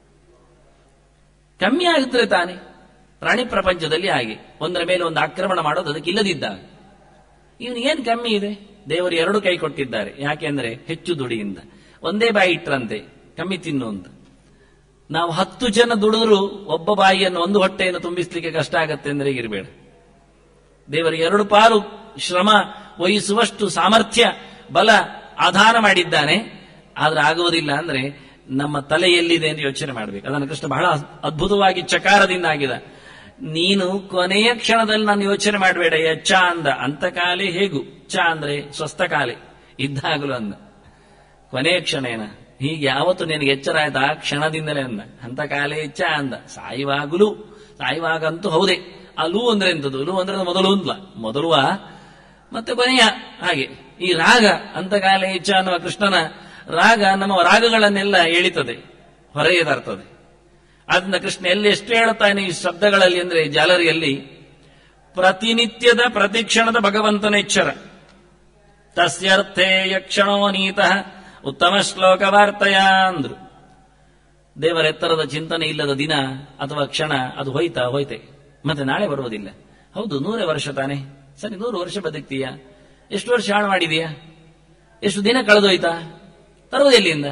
ಕಮ್ಮಿ ಆಗುತ್ತದೆ ತಾನೆ ಪ್ರಾಣಿ ಪ್ರಪಂಚದಲ್ಲಿ ಹಾಗೆ ಒಂದರ ಮೇಲೆ ಒಂದು ಆಕ್ರಮಣ ಮಾಡೋದು ಅದಕ್ಕೆ ಇಲ್ಲದಿದ್ದಾಗ ಇವನು ಏನ್ ಕಮ್ಮಿ ಇದೆ ದೇವರು ಎರಡು ಕೈ ಕೊಟ್ಟಿದ್ದಾರೆ ಯಾಕೆಂದ್ರೆ ಹೆಚ್ಚು ದುಡಿಯಿಂದ ಒಂದೇ ಬಾಯಿ ಇಟ್ರಂತೆ ಕಮ್ಮಿ ತಿನ್ನು ಅಂತ ನಾವು ಹತ್ತು ಜನ ದುಡಿದ್ರು ಒಬ್ಬ ಬಾಯಿಯನ್ನು ಒಂದು ಹೊಟ್ಟೆಯನ್ನು ತುಂಬಿಸ್ಲಿಕ್ಕೆ ಕಷ್ಟ ಆಗತ್ತೆ ಅಂದ್ರೆ ಇರಬೇಡ ದೇವರಿಗೆ ಎರಡು ಪಾಲು ಶ್ರಮ ವಹಿಸುವಷ್ಟು ಸಾಮರ್ಥ್ಯ ಬಲ ಆಧಾರ ಮಾಡಿದ್ದಾನೆ ಆದ್ರೆ ಆಗುವುದಿಲ್ಲ ಅಂದ್ರೆ ನಮ್ಮ ತಲೆ ಎಲ್ಲಿದೆ ಎಂದು ಯೋಚನೆ ಮಾಡಬೇಕು ಅದನ್ನು ಕೃಷ್ಣ ಬಹಳ ಅದ್ಭುತವಾಗಿ ಚಕಾರದಿಂದ ಆಗಿದೆ ನೀನು ಕೊನೆಯ ಕ್ಷಣದಲ್ಲಿ ನಾನು ಯೋಚನೆ ಮಾಡಬೇಡ ಚ ಅಂದ ಅಂತಕಾಲೆ ಹೇಗೂ ಚ ಅಂದ್ರೆ ಸ್ವಸ್ಥ ಕಾಲೆ ಇದ್ದಾಗಲೂ ಅಂದ ಕೊನೆಯ ಕ್ಷಣೇನ ಹೀಗೆ ಯಾವತ್ತು ನಿನಗೆ ಎಚ್ಚರ ಆಯ್ತು ಆ ಕ್ಷಣದಿಂದಲೇ ಅಂದ ಅಂತ ಕಾಲೇ ಇಚ್ಛ ಅಂದ ಸಾಯುವಾಗಲೂ ಸಾಯುವಾಗಂತೂ ಹೌದೇ ಆ ಲೂ ಅಂದ್ರೆ ಎಂತದ್ದು ಲೂ ಅಂದ್ರೆ ಅದು ಮೊದಲು ಅಂದ್ಲ ಮೊದಲುವ ಮತ್ತೆ ಕೊನೆಯ ಹಾಗೆ ಈ ರಾಗ ಅಂತ ಕಾಲೇ ಇಚ್ಛ ಅನ್ನುವ ಕೃಷ್ಣನ ರಾಗ ನಮ್ಮ ರಾಗಗಳನ್ನೆಲ್ಲ ಎಳಿತದೆ ಹೊರೆಯದಾರ್ತದೆ ಆದ್ರಿಂದ ಕೃಷ್ಣ ಎಲ್ಲಿ ಎಷ್ಟು ಹೇಳುತ್ತಾನೆ ಈ ಶಬ್ದಗಳಲ್ಲಿ ಅಂದ್ರೆ ಈ ಜಾಲರಿಯಲ್ಲಿ ಪ್ರತಿನಿತ್ಯದ ಪ್ರತಿಕ್ಷಣದ ಭಗವಂತನ ಎಚ್ಚರ ತಸ್ಯರ್ಥೇ ಯಕ್ಷಣೋ ನೀತಃ ಉತ್ತಮ ಶ್ಲೋಕ ವಾರ್ತೆಯ ಅಂದ್ರು ದೇವರ ಎತ್ತರದ ಚಿಂತನೆ ಇಲ್ಲದ ದಿನ ಅಥವಾ ಕ್ಷಣ ಅದು ಹೋಯ್ತಾ ಹೋಯ್ತೆ ಮತ್ತೆ ನಾಳೆ ಬರುವುದಿಲ್ಲ ಹೌದು ನೂರೇ ವರ್ಷ ತಾನೆ ಸರಿ ನೂರು ವರ್ಷ ಬದುಕ್ತೀಯಾ ಎಷ್ಟು ವರ್ಷ ಹಾಳು ಮಾಡಿದೀಯಾ ಎಷ್ಟು ದಿನ ಕಳೆದೋಯ್ತಾ ತರುವುದು ಎಲ್ಲಿಂದ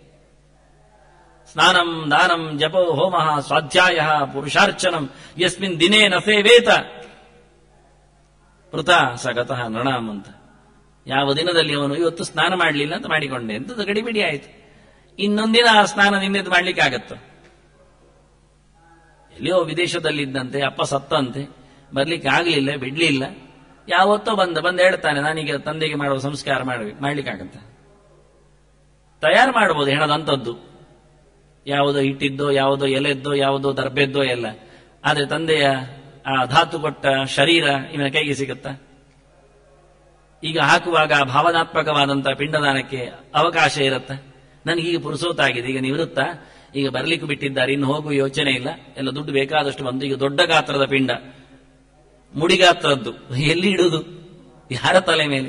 ಸ್ನಾನಂ ದಾನಂ ಜಪೋ ಹೋಮ ಸ್ವಾಧ್ಯಾಯ ಪುರುಷಾರ್ಚನಂ ಯಸ್ಮಿನ್ ದಿನೇ ನ ಸೇವೇತ ವೃತ ಸಗತಃ ನೃಣಾಮ್ ಅಂತ ಯಾವ ದಿನದಲ್ಲಿ ಅವನು ಇವತ್ತು ಸ್ನಾನ ಮಾಡಲಿಲ್ಲ ಅಂತ ಮಾಡಿಕೊಂಡೆ ಅಂತ ಗಡಿಬಿಡಿ ಆಯಿತು ಇನ್ನೊಂದಿನ ಆ ಸ್ನಾನ ನಿನ್ನೆದು ಮಾಡ್ಲಿಕ್ಕೆ ಆಗತ್ತ ಎಲ್ಲಿಯೋ ವಿದೇಶದಲ್ಲಿದ್ದಂತೆ ಅಪ್ಪ ಸತ್ತಂತೆ ಬರ್ಲಿಕ್ಕೆ ಆಗ್ಲಿಲ್ಲ ಬಿಡ್ಲಿಲ್ಲ ಯಾವತ್ತೋ ಬಂದ ಬಂದು ಹೇಳ್ತಾನೆ ನಾನೀಗ ತಂದೆಗೆ ಮಾಡುವ ಸಂಸ್ಕಾರ ಮಾಡಬೇಕು ಮಾಡ್ಲಿಕ್ಕಾಗತ್ತ ತಯಾರು ಮಾಡಬಹುದು ಹೆಣದಂತದ್ದು ಯಾವುದೋ ಹಿಟ್ಟಿದ್ದೋ ಯಾವುದೋ ಎಲೆದ್ದೋ ಯಾವುದೋ ದರ್ಬೆದ್ದೋ ಎಲ್ಲ ಆದ್ರೆ ತಂದೆಯ ಆ ಧಾತು ಕೊಟ್ಟ ಶರೀರ ಇವನ ಕೈಗೆ ಸಿಗುತ್ತಾ ಈಗ ಹಾಕುವಾಗ ಭಾವನಾತ್ಮಕವಾದಂತಹ ಪಿಂಡದಾನಕ್ಕೆ ಅವಕಾಶ ಇರುತ್ತಾ ನನಗೀಗ ಪುರುಸೋತಾಗಿದೆ ಈಗ ನಿವೃತ್ತ ಈಗ ಬರ್ಲಿಕ್ಕೆ ಬಿಟ್ಟಿದ್ದಾರೆ ಇನ್ನು ಹೋಗುವ ಯೋಚನೆ ಇಲ್ಲ ಎಲ್ಲ ದುಡ್ಡು ಬೇಕಾದಷ್ಟು ಬಂದು ಈಗ ದೊಡ್ಡ ಗಾತ್ರದ ಪಿಂಡ ಮುಡಿಗಾತ್ರದ್ದು ಎಲ್ಲಿ ಇಡುವುದು ಯಾರ ತಲೆ ಮೇಲೆ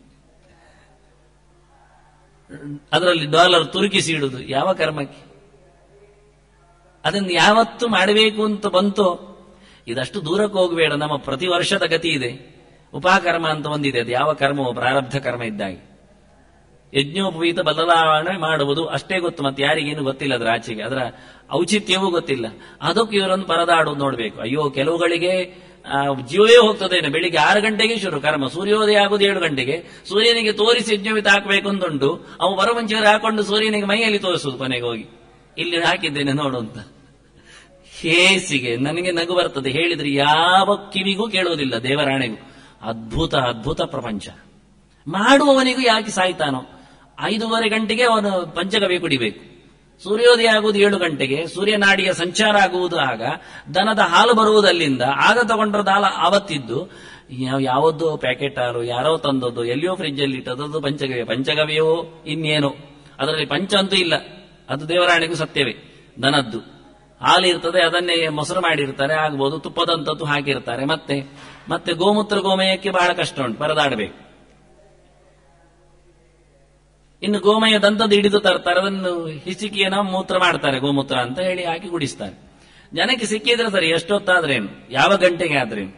ಅದರಲ್ಲಿ ಡಾಲರ್ ತುರುಕಿಸಿ ಇಡುವುದು ಯಾವ ಕರ್ಮಕ್ಕೆ ಅದನ್ನು ಯಾವತ್ತು ಮಾಡಬೇಕು ಅಂತ ಬಂತೋ ಇದಷ್ಟು ದೂರಕ್ಕೆ ಹೋಗಬೇಡ ನಮ್ಮ ಪ್ರತಿ ವರ್ಷದ ಗತಿ ಇದೆ ಉಪಕರ್ಮ ಅಂತ ಒಂದಿದೆ ಅದು ಯಾವ ಕರ್ಮವೋ ಪ್ರಾರಬ್ಧ ಕರ್ಮ ಇದ್ದಾಗೆ ಯಜ್ಞೋಪವೀತ ಬದಲಾವಣೆ ಮಾಡುವುದು ಅಷ್ಟೇ ಗೊತ್ತು ಮತ್ತೆ ಯಾರಿಗೇನು ಗೊತ್ತಿಲ್ಲ ಅದರ ಆಚೆಗೆ ಅದರ ಔಚಿತ್ಯವೂ ಗೊತ್ತಿಲ್ಲ ಅದಕ್ಕೆ ಇವರನ್ನು ಪರದಾಡೋದು ನೋಡ್ಬೇಕು ಅಯ್ಯೋ ಕೆಲವುಗಳಿಗೆ ಆ, ಜೀವವೇ ಹೋಗ್ತದೇನೆ ಬೆಳಿಗ್ಗೆ ಆರು ಗಂಟೆಗೆ ಶುರು ಕರ್ಮ ಸೂರ್ಯೋದಯ ಆಗುದು ಏಳು ಗಂಟೆಗೆ ಸೂರ್ಯನಿಗೆ ತೋರಿಸಿ ಯಜ್ಞವಿತ ಹಾಕಬೇಕು ಅಂತುಂಟು ಅವು ಬರಮಂಚಿಯವರು ಹಾಕೊಂಡು ಸೂರ್ಯನಿಗೆ ಮೈಯಲ್ಲಿ ತೋರಿಸುದು ಕೊನೆಗೆ ಹೋಗಿ ಇಲ್ಲಿ ಹಾಕಿದ್ದೇನೆ ನೋಡು ಅಂತ ಹೇಸಿಗೆ ನನಗೆ ನಗು ಬರ್ತದೆ ಹೇಳಿದ್ರೆ ಯಾವ ಕಿವಿಗೂ ಕೇಳುವುದಿಲ್ಲ ದೇವರಾಣೆಗೂ ಅದ್ಭುತ ಅದ್ಭುತ ಪ್ರಪಂಚ ಮಾಡುವವನಿಗೂ ಯಾಕೆ ಸಾಯ್ತಾನೋ ಐದೂವರೆ ಗಂಟೆಗೆ ಅವನು ಪಂಚಗವ್ಯ ಕುಡಿಬೇಕು ಸೂರ್ಯೋದಯ ಆಗುವುದು ಏಳು ಗಂಟೆಗೆ ಸೂರ್ಯನಾಡಿಯ ಸಂಚಾರ ಆಗುವುದು ಆಗ ದನದ ಹಾಲು ಬರುವುದಲ್ಲಿಂದ ಆಗ ತಗೊಂಡ್ರದ ಹಾಲು ಆವತ್ತಿದ್ದು ಯಾವ- ಯಾವತ್ತೋ ಪ್ಯಾಕೆಟ್ ಹಾಲು ಯಾರೋ ತಂದದ್ದು ಎಲ್ಲಿಯೋ ಫ್ರಿಜ್ ಅಲ್ಲಿ ಇಟ್ಟದ್ದು ಪಂಚಗವ್ಯ ಪಂಚಗವ್ಯವೋ ಇನ್ನೇನೋ ಅದರಲ್ಲಿ ಪಂಚ ಅಂತೂ ಇಲ್ಲ ಅದು ದೇವರಾಣೆಗೂ ಸತ್ಯವೇ ದನದ್ದು ಹಾಲು ಇರ್ತದೆ ಅದನ್ನೇ ಮೊಸರು ಮಾಡಿರ್ತಾರೆ ಆಗ್ಬೋದು ತುಪ್ಪದಂತದ್ದು ಹಾಕಿರ್ತಾರೆ ಮತ್ತೆ ಮತ್ತೆ ಗೋಮೂತ್ರ ಗೋಮಯಕ್ಕೆ ಬಹಳ ಕಷ್ಟ ಉಂಟು ಪರದಾಡಬೇಕು ಇನ್ನು ಗೋಮಯ ದಂತದ ಹಿಡಿದು ತರ್ತಾರೆ ಅದನ್ನು ಹಿಸಿಕಿಯನ್ನ ಮೂತ್ರ ಮಾಡ್ತಾರೆ ಗೋಮೂತ್ರ ಅಂತ ಹೇಳಿ ಹಾಕಿ ಕುಡಿಸ್ತಾರೆ ಜನಕ್ಕೆ ಸಿಕ್ಕಿದ್ರೆ ಸರಿ ಎಷ್ಟೊತ್ತಾದ್ರೇನು ಯಾವ ಗಂಟೆಗೆ ಆದ್ರೇನು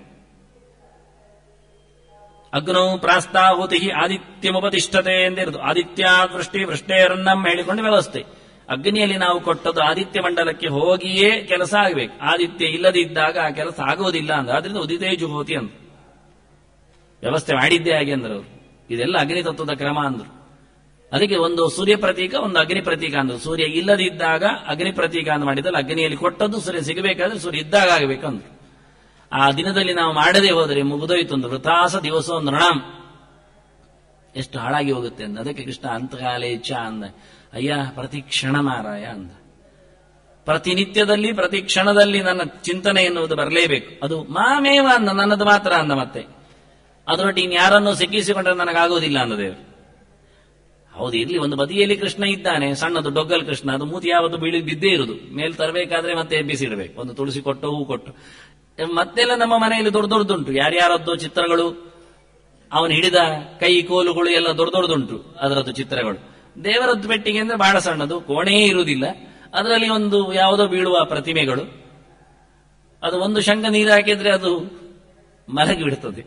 ಅಗ್ನೌ ಪ್ರಾಸ್ತಾಹುತಿ ಆದಿತ್ಯಮುಪತಿಷ್ಠತೆ ಎಂದಿರುದು ಆದಿತ್ಯ ವೃಷ್ಟಿ ವೃಷ್ಟೇರನ್ನಂ ಹೇಳಿಕೊಂಡು ವ್ಯವಸ್ಥೆ ಅಗ್ನಿಯಲ್ಲಿ ನಾವು ಕೊಟ್ಟದ್ದು ಆದಿತ್ಯ ಮಂಡಲಕ್ಕೆ ಹೋಗಿಯೇ ಕೆಲಸ ಆಗಬೇಕು ಆದಿತ್ಯ ಇಲ್ಲದಿದ್ದಾಗ ಆ ಕೆಲಸ ಆಗುವುದಿಲ್ಲ ಅಂದ್ರೆ ಆದ್ರಿಂದ ಉದಿತೇ ಜುಹೋತಿ ಅಂತ ವ್ಯವಸ್ಥೆ ಮಾಡಿದ್ದೇ ಹಾಗೆ ಅಂದ್ರು ಅವರು ಇದೆಲ್ಲ ಅಗ್ನಿ ತತ್ವದ ಕ್ರಮ ಅಂದ್ರು ಅದಕ್ಕೆ ಒಂದು ಸೂರ್ಯ ಪ್ರತೀಕ ಒಂದು ಅಗ್ನಿ ಪ್ರತೀಕ ಅಂದ್ರು ಸೂರ್ಯ ಇಲ್ಲದಿದ್ದಾಗ ಅಗ್ನಿ ಪ್ರತೀಕ ಅಂತ ಮಾಡಿದಲ್ಲಿ ಅಗ್ನಿಯಲ್ಲಿ ಕೊಟ್ಟದ್ದು ಸೂರ್ಯ ಸಿಗಬೇಕಾದ್ರೆ ಸೂರ್ಯ ಇದ್ದಾಗ ಆಗಬೇಕಂದ್ರು ಆ ದಿನದಲ್ಲಿ ನಾವು ಮಾಡದೇ ಹೋದರೆ ಮುಗಿದೋಯ್ತು ಒಂದು ವೃತಾಸ ದಿವಸ ಒಂದು ನೃಣಾಂ ಎಷ್ಟು ಹಾಳಾಗಿ ಹೋಗುತ್ತೆ ಅಂದ ಅದಕ್ಕೆ ಕೃಷ್ಣ ಅಂತಕಾಲೇ ಇಚ್ಛ ಅಂದ ಅಯ್ಯ ಪ್ರತಿ ಕ್ಷಣ ಮಾರಾಯ ಅಂದ ಪ್ರತಿನಿತ್ಯದಲ್ಲಿ ಪ್ರತಿ ಕ್ಷಣದಲ್ಲಿ ನನ್ನ ಚಿಂತನೆ ಎನ್ನುವುದು ಬರಲೇಬೇಕು ಅದು ಮಾಮೇವ ಅಂದ ನನ್ನದು ಮಾತ್ರ ಅಂದ ಮತ್ತೆ ಅದರೊಟ್ಟಿಗೆ ಇನ್ಯಾರನ್ನು ಸಿಕ್ಕಿಸಿಕೊಂಡ್ರೆ ನನಗಾಗೋದಿಲ್ಲ ಅಂದ ದೇವರು ಹೌದು ಇರ್ಲಿ ಒಂದು ಬದಿಯಲ್ಲಿ ಕೃಷ್ಣ ಇದ್ದಾನೆ ಸಣ್ಣದು ಡೊಗ್ಗಲ್ ಕೃಷ್ಣ ಅದು ಮೂತಿ ಯಾವತ್ತು ಬೀಳಿ ಬಿದ್ದೇ ಇರುದು ಮೇಲ್ ತರಬೇಕಾದ್ರೆ ಮತ್ತೆ ಎಬ್ಬಿಸಿಡ್ಬೇಕು ಒಂದು ತುಳಸಿ ಕೊಟ್ಟು ಹೂ ಕೊಟ್ಟು ಮತ್ತೆಲ್ಲ ನಮ್ಮ ಮನೆಯಲ್ಲಿ ದೊಡ್ಡ ದೊಡ್ಡದುಂಟು ಯಾರ್ಯಾರದ್ದು ಚಿತ್ರಗಳು ಅವನು ಹಿಡಿದ ಕೈ ಕೋಲುಗಳು ಎಲ್ಲ ದೊಡ್ಡ ದೊಡ್ಡದುಂಟು ಅದರದ್ದು ಚಿತ್ರಗಳು ದೇವರದ್ದು ಪೆಟ್ಟಿಗೆ ಅಂದ್ರೆ ಬಹಳ ಸಣ್ಣದು ಕೋಣೆ ಇರುವುದಿಲ್ಲ ಅದರಲ್ಲಿ ಒಂದು ಯಾವುದೋ ಬೀಳುವ ಪ್ರತಿಮೆಗಳು ಅದು ಒಂದು ಶಂಕ ನೀರು ಹಾಕಿದ್ರೆ ಅದು ಮಲಗಿ ಬಿಡ್ತದೆ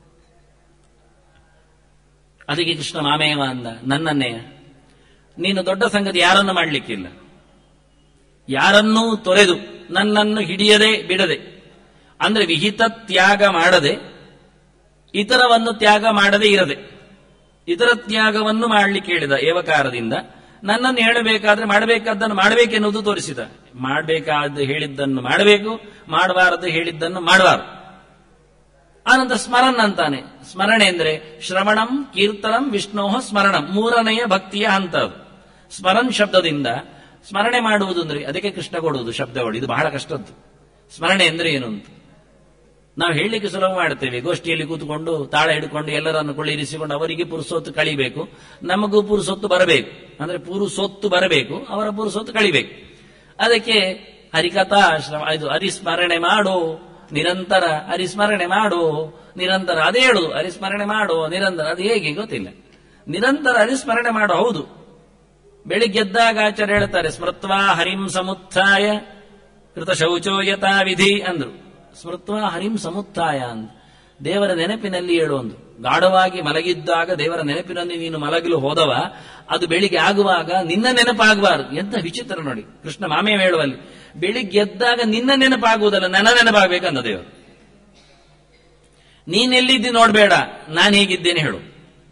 ಅದಕ್ಕೆ ಕೃಷ್ಣ ಮಾಮೇವ ಅಂದ ನನ್ನನ್ನೇ ನೀನು ದೊಡ್ಡ ಸಂಗತಿ ಯಾರನ್ನು ಮಾಡಲಿಕ್ಕಿಲ್ಲ ಯಾರನ್ನೂ ತೊರೆದು ನನ್ನನ್ನು ಹಿಡಿಯದೆ ಬಿಡದೆ ಅಂದ್ರೆ ವಿಹಿತ ತ್ಯಾಗ ಮಾಡದೆ ಇತರವನ್ನು ತ್ಯಾಗ ಮಾಡದೆ ಇರದೆ ಇತರ ತ್ಯಾಗವನ್ನು ಮಾಡಲಿಕ್ಕೆ ಹೇಳಿದ ಏವಕಾರದಿಂದ ನನ್ನನ್ನು ಹೇಳಬೇಕಾದ್ರೆ ಮಾಡಬೇಕಾದ್ದನ್ನು ಮಾಡಬೇಕೆನ್ನುವುದು ತೋರಿಸಿದ ಮಾಡಬೇಕಾದ ಹೇಳಿದ್ದನ್ನು ಮಾಡಬೇಕು ಮಾಡಬಾರದು ಹೇಳಿದ್ದನ್ನು ಮಾಡಬಾರದು ಆನಂತರ ಸ್ಮರನ್ ಅಂತಾನೆ ಸ್ಮರಣೆ ಅಂದ್ರೆ ಶ್ರವಣಂ ಕೀರ್ತನಂ ವಿಷ್ಣೋಹ ಸ್ಮರಣಂ ಮೂರನೆಯ ಭಕ್ತಿಯ ಹಂತ ಅದು ಸ್ಮರನ್ ಶಬ್ದದಿಂದ ಸ್ಮರಣೆ ಮಾಡುವುದು ಅಂದ್ರೆ ಅದಕ್ಕೆ ಕೃಷ್ಣ ಕೊಡುವುದು ಶಬ್ದಗಳು ಇದು ಬಹಳ ಕಷ್ಟದ್ದು ಸ್ಮರಣೆ ಅಂದ್ರೆ ಏನು ಅಂತ ನಾವು ಹೇಳಲಿಕ್ಕೆ ಸುಲಭ ಮಾಡ್ತೇವೆ ಗೋಷ್ಠಿಯಲ್ಲಿ ಕೂತ್ಕೊಂಡು ತಾಳ ಹಿಡ್ಕೊಂಡು ಎಲ್ಲರನ್ನು ಕುಳ್ಳಿರಿಸಿಕೊಂಡು ಅವರಿಗೆ ಪುರುಸೊತ್ತು ಕಳಿಬೇಕು ನಮಗೂ ಪುರುಸೊತ್ತು ಬರಬೇಕು ಅಂದ್ರೆ ಪುರುಸೊತ್ತು ಬರಬೇಕು ಅವರ ಪುರುಸೊತ್ತು ಕಳಿಬೇಕು ಅದಕ್ಕೆ ಹರಿಕಥಾ ಶ್ರವ ಇದು ಹರಿಸ್ಮರಣೆ ಮಾಡು ನಿರಂತರ ಹರಿಸ್ಮರಣೆ ಮಾಡು ನಿರಂತರ ಅದೇ ಹೇಳುದು ಹರಿಸ್ಮರಣೆ ಮಾಡು ನಿರಂತರ ಅದು ಹೇಗೆ ಗೊತ್ತಿಲ್ಲ ನಿರಂತರ ಹರಿಸ್ಮರಣೆ ಮಾಡು ಹೌದು ಬೆಳಿಗ್ಗೆದ್ದಾಗ ಆಚಾರ್ಯ ಹೇಳ್ತಾರೆ ಸ್ಮೃತ್ವಾ ಹರಿಂ ಸಮುತ್ಥಾಯ ಕೃತ ಶೌಚೋ ಯಥಾ ವಿಧಿ ಅಂದ್ರು ಸ್ಮೃತ್ವಾ ಹರಿಂ ಸಮುತ್ಥಾಯ ಅಂತ ದೇವರ ನೆನಪಿನಲ್ಲಿ ಹೇಳುವೊಂದು ಗಾಢವಾಗಿ ಮಲಗಿದ್ದಾಗ ದೇವರ ನೆನಪಿನಲ್ಲಿ ನೀನು ಮಲಗಲು ಹೋದವ ಅದು ಬೆಳಿಗ್ಗೆ ಆಗುವಾಗ ನಿನ್ನ ನೆನಪಾಗಬಾರದು ಎಂತ ವಿಚಿತ್ರ ನೋಡಿ ಕೃಷ್ಣ ಮಾಮೇ ಹೇಳುವಲ್ಲಿ ಬೆಳಿಗ್ಗೆ ಎದ್ದಾಗ ನಿನ್ನ ನೆನಪಾಗುವುದಲ್ಲ ನನ್ನ ನೆನಪಾಗಬೇಕಂದ ದೇವರು ನೀನೆಲ್ಲಿದ್ದಿ ನೋಡ್ಬೇಡ ನಾನು ಹೇಗಿದ್ದೇನೆ ಹೇಳು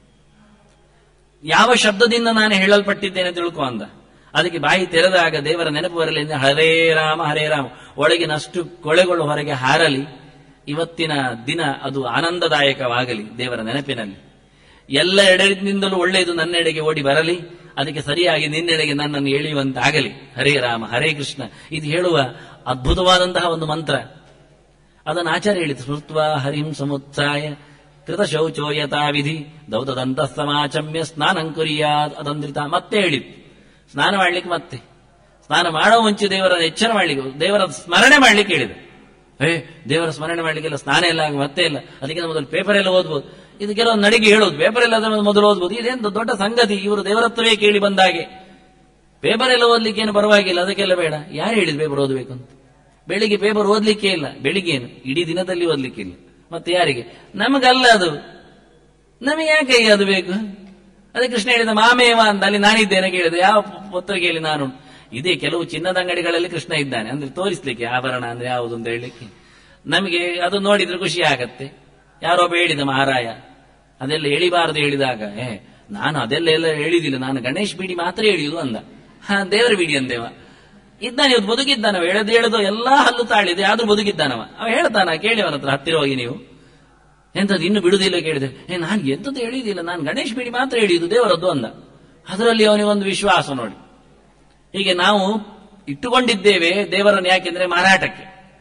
ಯಾವ ಶಬ್ದದಿಂದ ನಾನು ಹೇಳಲ್ಪಟ್ಟಿದ್ದೇನೆ ತಿಳ್ಕೊ ಅಂದ ಅದಕ್ಕೆ ಬಾಯಿ ತೆರೆದಾಗ ದೇವರ ನೆನಪು ಬರಲಿ ಅಂದ್ರೆ ಹರೇ ರಾಮ ಹರೇ ರಾಮ ಒಳಗಿನಷ್ಟು ಕೊಳೆಗಳು ಹೊರಗೆ ಹಾರಲಿ ಇವತ್ತಿನ ದಿನ ಅದು ಆನಂದದಾಯಕವಾಗಲಿ ದೇವರ ನೆನಪಿನಲ್ಲಿ ಎಲ್ಲ ಎಡೆಯಿಂದಲೂ ಒಳ್ಳೆಯದು ನನ್ನೆಡೆಗೆ ಓಡಿ ಬರಲಿ ಅದಕ್ಕೆ ಸರಿಯಾಗಿ ನಿನ್ನೆಡೆಗೆ ನನ್ನನ್ನು ಎಳೆಯುವಂತಾಗಲಿ ಹರೇ ರಾಮ ಹರೇ ಕೃಷ್ಣ ಇದು ಹೇಳುವ ಅದ್ಭುತವಾದಂತಹ ಒಂದು ಮಂತ್ರ ಅದನ್ನು ಆಚಾರ್ಯ ಹೇಳಿತು ಸ್ಮೃತ್ವ ಹರಿಂ ಸಮುತ್ಥಾಯ ಕೃತ ಶೌಚೋ ಯಥಾ ವಿಧಿ ದೌತದಂತ ಸಮಾಚಮ್ಯ ಸ್ನಾನಂ ಕುರಿಯಾದ್ ಅದಂದ್ರಿತ ಮತ್ತೆ ಹೇಳಿತ್ತು ಸ್ನಾನ ಮಾಡ್ಲಿಕ್ಕೆ ಮತ್ತೆ ಸ್ನಾನ ಮಾಡೋ ಮುಂಚೆ ದೇವರ ಎಚ್ಚರ ಮಾಡ್ಲಿಕ್ಕೆ ದೇವರ ಸ್ಮರಣೆ ಮಾಡ್ಲಿಕ್ಕೆ ಹೇಳಿದೆ ಏ ದೇವರ ಸ್ಮರಣೆ ಮಾಡ್ಲಿಕ್ಕೆಲ್ಲ ಸ್ನಾನ ಎಲ್ಲ ಆಗಿ ಮತ್ತೆ ಇಲ್ಲ ಅದಕ್ಕೆ ಮೊದಲು ಪೇಪರ್ ಎಲ್ಲ ಓದ್ಬೋದು ಇದು ಕೆಲವೊಂದು ನಡಿಗೆ ಹೇಳೋದು ಪೇಪರ್ ಎಲ್ಲ ಅದನ್ನ ಮೊದಲು ಓದ್ಬೋದು ಇದೇನು ದೊಡ್ಡ ಸಂಗತಿ ಇವರು ದೇವರತ್ವವೇ ಕೇಳಿ ಬಂದಾಗೆ ಪೇಪರ್ ಎಲ್ಲ ಓದ್ಲಿಕ್ಕೆ ಏನು ಪರವಾಗಿಲ್ಲ ಅದಕ್ಕೆಲ್ಲ ಬೇಡ ಯಾರು ಹೇಳಿದ್ ಪೇಪರ್ ಓದಬೇಕು ಅಂತ ಬೆಳಿಗ್ಗೆ ಪೇಪರ್ ಓದ್ಲಿಕ್ಕೆ ಇಲ್ಲ ಬೆಳಿಗ್ಗೆ ಏನು ಇಡೀ ದಿನದಲ್ಲಿ ಓದ್ಲಿಕ್ಕೆ ಇಲ್ಲ ಮತ್ತೆ ಯಾರಿಗೆ ನಮಗಲ್ಲ ಅದು ನಮಗೆ ಯಾಕೆ ಈಗ ಅದು ಬೇಕು ಅದೇ ಕೃಷ್ಣ ಹೇಳಿದ ಮಾಮೇವ ಅಂತ ಅಲ್ಲಿ ನಾನಿದ್ದೇನೆ ಕೇಳಿದೆ ಯಾವ ಪತ್ರಿಕೆಯಲ್ಲಿ ನಾನು ಇದೇ ಕೆಲವು ಚಿನ್ನದ ಅಂಗಡಿಗಳಲ್ಲಿ ಕೃಷ್ಣ ಇದ್ದಾನೆ ಅಂದ್ರೆ ತೋರಿಸ್ಲಿಕ್ಕೆ ಆಭರಣ ಅಂದ್ರೆ ಯಾವುದು ಅಂತ ಹೇಳಲಿಕ್ಕೆ ನಮಗೆ ಅದು ನೋಡಿದ್ರೆ ಖುಷಿ ಆಗತ್ತೆ ಯಾರೊಬ್ಬ ಹೇಳಿದ ಮಹಾರಾಯ ಅದೆಲ್ಲ ಎಳಿಬಾರದು ಹೇಳಿದಾಗ ಏ ನಾನು ಅದೆಲ್ಲ ಎಲ್ಲ ಹೇಳಿದಿಲ್ಲ ನಾನು ಗಣೇಶ್ ಬಿಡಿ ಮಾತ್ರ ಹೇಳಿದು ಅಂದ ಹಾ ದೇವರ ಬಿಡಿ ಅಂದೇವ ಇದ್ದಾನೆ ಇವತ್ತು ಬದುಕಿದ್ದಾನವ ಹೇಳದು ಹೇಳದು ಎಲ್ಲಾ ಹಲ್ಲು ತಾಳಿದೆ ಆದ್ರೂ ಬದುಕಿದ್ದಾನವ ಅವ ಹೇಳ್ತಾನ ಕೇಳಿ ಅವನ ಹತ್ರ ಹತ್ತಿರ ಹೋಗಿ ನೀವು ಎಂತದ್ದು ಇನ್ನು ಬಿಡುದಿಲ್ಲ ಕೇಳಿದೆ ಏ ನಾನು ಎಂತದ್ದು ಹೇಳಿದಿಲ್ಲ ನಾನು ಗಣೇಶ್ ಬಿಡಿ ಮಾತ್ರ ಹೇಳಿದ್ದು ದೇವರದ್ದು ಅಂದ ಅದರಲ್ಲಿ ಅವನಿಗೆ ಒಂದು ವಿಶ್ವಾಸ ನೋಡಿ ಹೀಗೆ ನಾವು ಇಟ್ಟುಕೊಂಡಿದ್ದೇವೆ ದೇವರನ್ನು ಯಾಕೆಂದ್ರೆ ಮಾರಾಟಕ್ಕೆ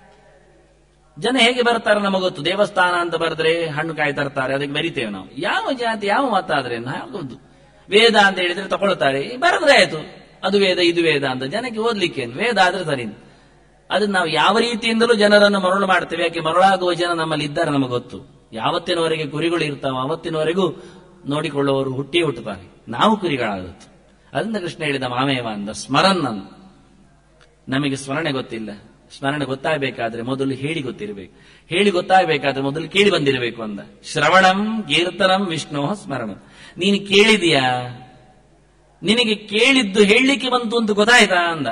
ಜನ ಹೇಗೆ ಬರ್ತಾರೆ ನಮಗೆ ಗೊತ್ತು ದೇವಸ್ಥಾನ ಅಂತ ಬರೆದ್ರೆ ಹಣ್ಣು ಕಾಯಿ ತರ್ತಾರೆ ಅದಕ್ಕೆ ಬರಿತೇವೆ ನಾವು ಯಾವ ಜಾತಿ ಯಾವ ಮತ ಆದ್ರೆ ನಾವೊಂದು ವೇದ ಅಂತ ಹೇಳಿದ್ರೆ ತಗೊಳ್ತಾರೆ ಬರೆದ್ರೆ ಆಯ್ತು ಅದು ವೇದ ಇದು ವೇದ ಅಂತ ಜನಕ್ಕೆ ಓದ್ಲಿಕ್ಕೆ ವೇದ ಆದ್ರೆ ಸರಿ ಅದನ್ನ ನಾವು ಯಾವ ರೀತಿಯಿಂದಲೂ ಜನರನ್ನು ಮರಳು ಮಾಡ್ತೇವೆ ಯಾಕೆ ಮರಳಾಗುವ ಜನ ನಮ್ಮಲ್ಲಿ ಇದ್ದಾರೆ ನಮಗೆ ಗೊತ್ತು ಯಾವತ್ತಿನವರೆಗೆ ಕುರಿಗಳು ಇರ್ತಾವ ಅವತ್ತಿನವರೆಗೂ ನೋಡಿಕೊಳ್ಳುವವರು ಹುಟ್ಟಿಯೇ ಹುಟ್ಟುತ್ತಾರೆ ನಾವು ಕುರಿಗಳಾಗುತ್ತೆ ಅದರಿಂದ ಕೃಷ್ಣ ಹೇಳಿದ ಮಾಮೇವ ಅಂದ ಸ್ಮರನ್ ಅಂದ ನಮಗೆ ಸ್ಮರಣೆ ಗೊತ್ತಿಲ್ಲ ಸ್ಮರಣೆ ಗೊತ್ತಾಗಬೇಕಾದ್ರೆ ಮೊದಲು ಹೇಳಿ ಗೊತ್ತಿರಬೇಕು ಹೇಳಿ ಗೊತ್ತಾಗಬೇಕಾದ್ರೆ ಮೊದಲು ಕೇಳಿ ಬಂದಿರಬೇಕು ಅಂದ ಶ್ರವಣಂ ಕೀರ್ತನಂ ವಿಷ್ಣು ಸ್ಮರಣ ನೀನು ಕೇಳಿದೀಯಾ ನಿನಗೆ ಕೇಳಿದ್ದು ಹೇಳಲಿಕ್ಕೆ ಬಂತು ಅಂತ ಗೊತ್ತಾಯ್ತಾ ಅಂದ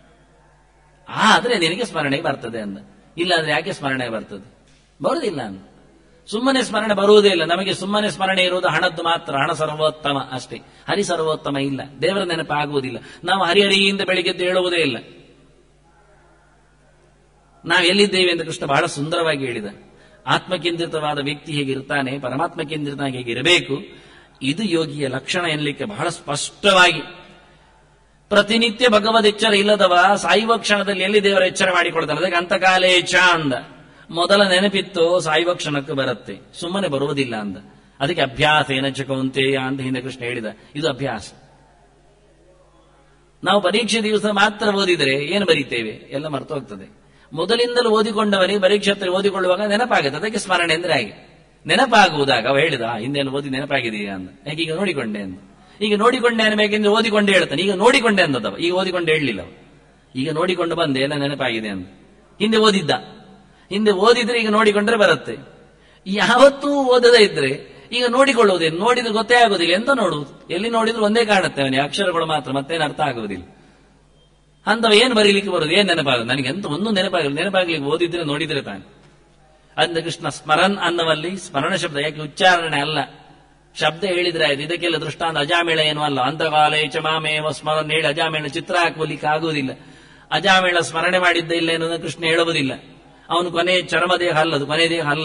ಆದ್ರೆ ನಿನಗೆ ಸ್ಮರಣೆ ಬರ್ತದೆ ಅಂದ ಇಲ್ಲ ಅಂದ್ರೆ ಯಾಕೆ ಸ್ಮರಣೆ ಬರ್ತದೆ ಬರುವುದಿಲ್ಲ ಅಂದ ಸುಮ್ಮನೆ ಸ್ಮರಣೆ ಬರುವುದೇ ಇಲ್ಲ ನಮಗೆ ಸುಮ್ಮನೆ ಸ್ಮರಣೆ ಇರುವುದು ಹಣದ್ದು ಮಾತ್ರ ಹಣ ಸರ್ವೋತ್ತಮ ಅಷ್ಟೇ ಹರಿ ಸರ್ವೋತ್ತಮ ಇಲ್ಲ ದೇವರ ನೆನಪು ಆಗುವುದಿಲ್ಲ ನಾವು ಹರಿಹರಿಯಿಂದ ಬೆಳಿಗ್ಗೆದ್ದು ಹೇಳುವುದೇ ಇಲ್ಲ ನಾವು ಎಲ್ಲಿದ್ದೇವೆ ಎಂದು ಕೃಷ್ಣ ಬಹಳ ಸುಂದರವಾಗಿ ಹೇಳಿದ ಆತ್ಮಕೇಂದ್ರಿತವಾದ ವ್ಯಕ್ತಿ ಹೇಗಿರ್ತಾನೆ ಪರಮಾತ್ಮ ಕೇಂದ್ರಿತ ಹೇಗಿರಬೇಕು ಇದು ಯೋಗಿಯ ಲಕ್ಷಣ ಎನ್ನಲಿಕ್ಕೆ ಬಹಳ ಸ್ಪಷ್ಟವಾಗಿ ಪ್ರತಿನಿತ್ಯ ಭಗವದ್ ಎಚ್ಚರ ಇಲ್ಲದವ ಸಾಯುವ ಕ್ಷಣದಲ್ಲಿ ಎಲ್ಲಿ ದೇವರ ಎಚ್ಚರ ಮಾಡಿಕೊಡ್ತಾನೆ ಅದಕ್ಕೆ ಅಂತಕಾಲೇ ಚ ಅಂದ ಮೊದಲ ನೆನಪಿತ್ತು ಸಾಯುವ ಕ್ಷಣಕ್ಕೆ ಬರುತ್ತೆ ಸುಮ್ಮನೆ ಬರುವುದಿಲ್ಲ ಅಂದ ಅದಕ್ಕೆ ಅಭ್ಯಾಸ ಏನ ಚಕವಂತೆಯ ಅಂತ ಹಿಂದೆ ಕೃಷ್ಣ ಹೇಳಿದ ಇದು ಅಭ್ಯಾಸ ನಾವು ಪರೀಕ್ಷೆ ದಿವಸ ಮಾತ್ರ ಓದಿದರೆ ಏನು ಬರೀತೇವೆ ಎಲ್ಲ ಮರ್ತು ಹೋಗ್ತದೆ ಮೊದಲಿಂದಲೂ ಓದಿಕೊಂಡವನಿಗೆ ಪರೀಕ್ಷೆ ಹತ್ರ ಓದಿಕೊಳ್ಳುವಾಗ ನೆನಪಾಗುತ್ತೆ ಅದಕ್ಕೆ ಸ್ಮರಣೆ ಅಂದ್ರೆ ಹಾಗೆ ನೆನಪಾಗುವುದಾಗ ಅವ ಹೇಳಿದ "ಆ, ಹಿಂದೆಲ್ಲ ಓದಿ ನೆನಪಾಗಿದೆಯಾ ಅಂತ ಯಾಕೆ ಈಗ ನೋಡಿಕೊಂಡೆ ಅಂತ ಈಗ ನೋಡಿಕೊಂಡೆ ಅನ್ಬೇಕೆಂದ್ರೆ ಓದಿಕೊಂಡೆ ಹೇಳ್ತಾನೆ ಈಗ ನೋಡಿಕೊಂಡೆ ಅಂದದವ ಈಗ ಓದಿಕೊಂಡೆ ಹೇಳಲಿಲ್ಲ ಅವ. ಈಗ ನೋಡಿಕೊಂಡು ಬಂದೆ ಎಲ್ಲ ನೆನಪಾಗಿದೆ ಅಂತ ಹಿಂದೆ ಓದಿದ್ದ ಹಿಂದೆ ಓದಿದ್ರೆ ಈಗ ನೋಡಿಕೊಂಡ್ರೆ ಬರುತ್ತೆ ಯಾವತ್ತೂ ಓದದೇ ಇದ್ರೆ ಈಗ ನೋಡಿಕೊಳ್ಳುವುದೇನು ನೋಡಿದ್ರೆ ಗೊತ್ತೇ ಆಗುದಿಲ್ಲ ಎಂತ ನೋಡುವುದು ಎಲ್ಲಿ ನೋಡಿದ್ರು ಒಂದೇ ಕಾಣುತ್ತೆ ಅವನಿಗೆ ಅಕ್ಷರಗಳು ಮಾತ್ರ ಮತ್ತೇನು ಅರ್ಥ ಆಗುವುದಿಲ್ಲ ಅಂತವ ಏನು ಬರೀಲಿಕ್ಕೆ ಬರುದು ಏನ್ ನೆನಪಾಗ ನನಗೆ ಎಂತ ಒಂದು ನೆನಪಾಗಲ್ಲ ನೆನಪಾಗ್ಲಿಕ್ಕೆ ಓದಿದ್ರೆ ನೋಡಿದ್ರೆ ತಾನೆ ಅಂದ ಕೃಷ್ಣ ಸ್ಮರನ್ ಅನ್ನವಲ್ಲಿ ಸ್ಮರಣ ಶಬ್ದ ಯಾಕೆ ಉಚ್ಚಾರಣೆ ಅಲ್ಲ ಶಬ್ದ ಹೇಳಿದ್ರೆ ಆಯ್ತು ಇದಕ್ಕೆಲ್ಲ ದೃಷ್ಟಾಂತ ಅಜಾಮೇಳ ಏನು ಅಲ್ಲ ಅಂತಕಾಲೇ ಚ ಮಾಮೇವ ಸ್ಮರಣ ಹೇಳಿ ಅಜಾಮೇಳ ಚಿತ್ರ ಹಾಕಲಿಕ್ಕೆ ಆಗುವುದಿಲ್ಲ ಅಜಾಮೇಳ ಸ್ಮರಣೆ ಮಾಡಿದ್ದ ಇಲ್ಲ ಎನ್ನುವುದನ್ನು ಕೃಷ್ಣ ಹೇಳುವುದಿಲ್ಲ ಅವನು ಕೊನೆ ಚರ್ಮ ದೇಹ ಅಲ್ಲದು ಕೊನೆ ದೇಹ ಅಲ್ಲ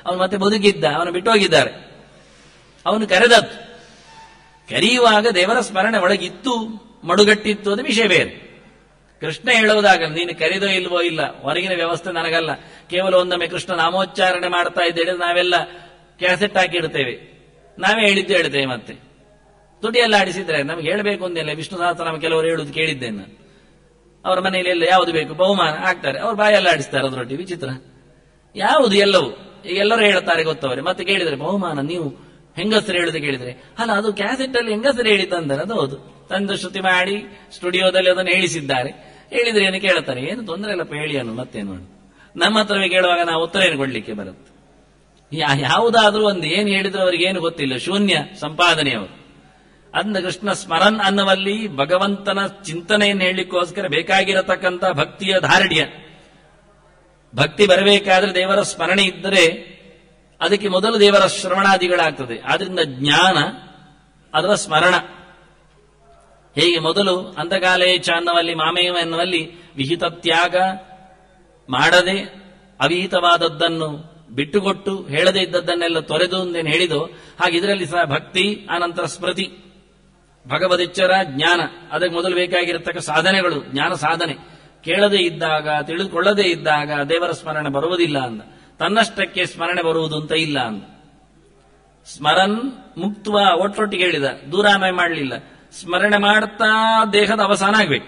ಅವನು ಮತ್ತೆ ಬದುಕಿದ್ದ ಅವನು ಬಿಟ್ಟೋಗಿದ್ದಾರೆ ಅವನು ಕರೆದದ್ದು ಕರೆಯುವಾಗ ದೇವರ ಸ್ಮರಣೆ ಒಳಗಿತ್ತು ಮಡುಗಟ್ಟಿತ್ತು ಅದು ವಿಷಯ ಬೇರೆ ಕೃಷ್ಣ ಹೇಳುವುದಾಗ ನೀನು ಕರೆದೋ ಇಲ್ವೋ ಇಲ್ಲ ಹೊರಗಿನ ವ್ಯವಸ್ಥೆ ನನಗಲ್ಲ ಕೇವಲ ಒಂದೊಮ್ಮೆ ಕೃಷ್ಣ ನಾಮೋಚ್ಚಾರಣೆ ಮಾಡ್ತಾ ಇದ್ದೇವೆ ನಾವೆಲ್ಲ ಕ್ಯಾಸೆಟ್ ಹಾಕಿ ಇಡ್ತೇವೆ ನಾವೇ ಹೇಳಿದ್ದು ಹೇಳ್ತೇವೆ ಮತ್ತೆ ತುಟಿಯೆಲ್ಲ ಆಡಿಸಿದ್ರೆ ನಮ್ಗೆ ಹೇಳಬೇಕು ಅಂದಿಲ್ಲ ವಿಷ್ಣು ಸಹಸ್ರ ಕೆಲವರು ಹೇಳುದು ಕೇಳಿದ್ದೇನೆ ನಾನು ಅವರ ಮನೆಯಲ್ಲಿ ಎಲ್ಲ ಯಾವುದು ಬೇಕು ಬಹುಮಾನ ಹಾಕ್ತಾರೆ ಅವ್ರು ಬಾಯೆಲ್ಲ ಆಡಿಸ್ತಾರೆ ಅದರೊಟ್ಟಿಗೆ ವಿಚಿತ್ರ ಯಾವುದು ಎಲ್ಲವೂ ಈಗ ಎಲ್ಲರೂ ಹೇಳ್ತಾರೆ ಗೊತ್ತವರೆ ಮತ್ತೆ ಕೇಳಿದ್ರೆ ಬಹುಮಾನ ನೀವು ಹೆಂಗಸರು ಹೇಳುದು ಕೇಳಿದ್ರೆ ಅಲ್ಲ ಅದು ಕ್ಯಾಸೆಟ್ ಅಲ್ಲಿ ಹೆಂಗಸರು ಹೇಳಿ ತಂದರೆ ಅದು ಹೌದು ತಂದು ಶ್ರುತಿ ಮಾಡಿ ಸ್ಟುಡಿಯೋದಲ್ಲಿ ಅದನ್ನು ಹೇಳಿಸಿದ್ದಾರೆ ಹೇಳಿದ್ರೆ ಏನು ಕೇಳ್ತಾರೆ ಏನು ತೊಂದರೆ ಇಲ್ಲಪ್ಪ ಹೇಳಿ ಅನ್ನು ಮತ್ತೇನು ಮಾಡು ನಮ್ಮ ಹತ್ರವೇ ಕೇಳುವಾಗ ನಾವು ಉತ್ತರ ಏನು ಕೊಡ್ಲಿಕ್ಕೆ ಬರುತ್ತೆ ಯಾ- ಯಾವುದಾದ್ರೂ ಒಂದು ಏನು ಹೇಳಿದ್ರೆ ಅವರಿಗೆ ಏನು ಗೊತ್ತಿಲ್ಲ ಶೂನ್ಯ ಸಂಪಾದನೆಯವರು ಅಂದ ಕೃಷ್ಣ ಸ್ಮರನ್ ಅನ್ನುವಲ್ಲಿ ಭಗವಂತನ ಚಿಂತನೆಯನ್ನು ಹೇಳಲಿಕ್ಕೋಸ್ಕರ ಬೇಕಾಗಿರತಕ್ಕಂಥ ಭಕ್ತಿಯ ಧಾರಣ್ಯ ಭಕ್ತಿ ಬರಬೇಕಾದ್ರೆ ದೇವರ ಸ್ಮರಣೆ ಇದ್ದರೆ ಅದಕ್ಕೆ ಮೊದಲು ದೇವರ ಶ್ರವಣಾದಿಗಳಾಗ್ತದೆ ಆದ್ರಿಂದ ಜ್ಞಾನ ಅದರ ಸ್ಮರಣ ಹೇಗೆ ಮೊದಲು ಅಂತಕಾಲೇಚ ಅನ್ನುವಲ್ಲಿ ಮಾಮೇವ ಎನ್ನುವಲ್ಲಿ ವಿಹಿತ ತ್ಯಾಗ ಮಾಡದೆ ಅವಿಹಿತವಾದದ್ದನ್ನು ಬಿಟ್ಟುಕೊಟ್ಟು ಹೇಳದೇ ಇದ್ದದ್ದನ್ನೆಲ್ಲ ತೊರೆದು ಅಂದೇನು ಹೇಳಿದು ಹಾಗೆ ಇದರಲ್ಲಿ ಸಹ ಭಕ್ತಿ ಆನಂತರ ಸ್ಮೃತಿ ಭಗವದೆಚ್ಚರ ಜ್ಞಾನ ಅದಕ್ಕೆ ಮೊದಲು ಬೇಕಾಗಿರತಕ್ಕ ಸಾಧನೆಗಳು ಜ್ಞಾನ ಸಾಧನೆ ಕೇಳದೇ ಇದ್ದಾಗ ತಿಳಿದುಕೊಳ್ಳದೇ ಇದ್ದಾಗ ದೇವರ ಸ್ಮರಣೆ ಬರುವುದಿಲ್ಲ ಅಂದ ತನ್ನಷ್ಟಕ್ಕೆ ಸ್ಮರಣೆ ಬರುವುದು ಅಂತ ಇಲ್ಲ ಅಂದ ಸ್ಮರನ್ ಮುಕ್ತವ ಒಟ್ಟೊಟ್ಟಿಗೆ ಹೇಳಿದ ದೂರಾಮಯ ಮಾಡಲಿಲ್ಲ ಸ್ಮರಣೆ ಮಾಡ್ತಾ ದೇಹದ ಅವಸಾನ ಆಗ್ಬೇಕು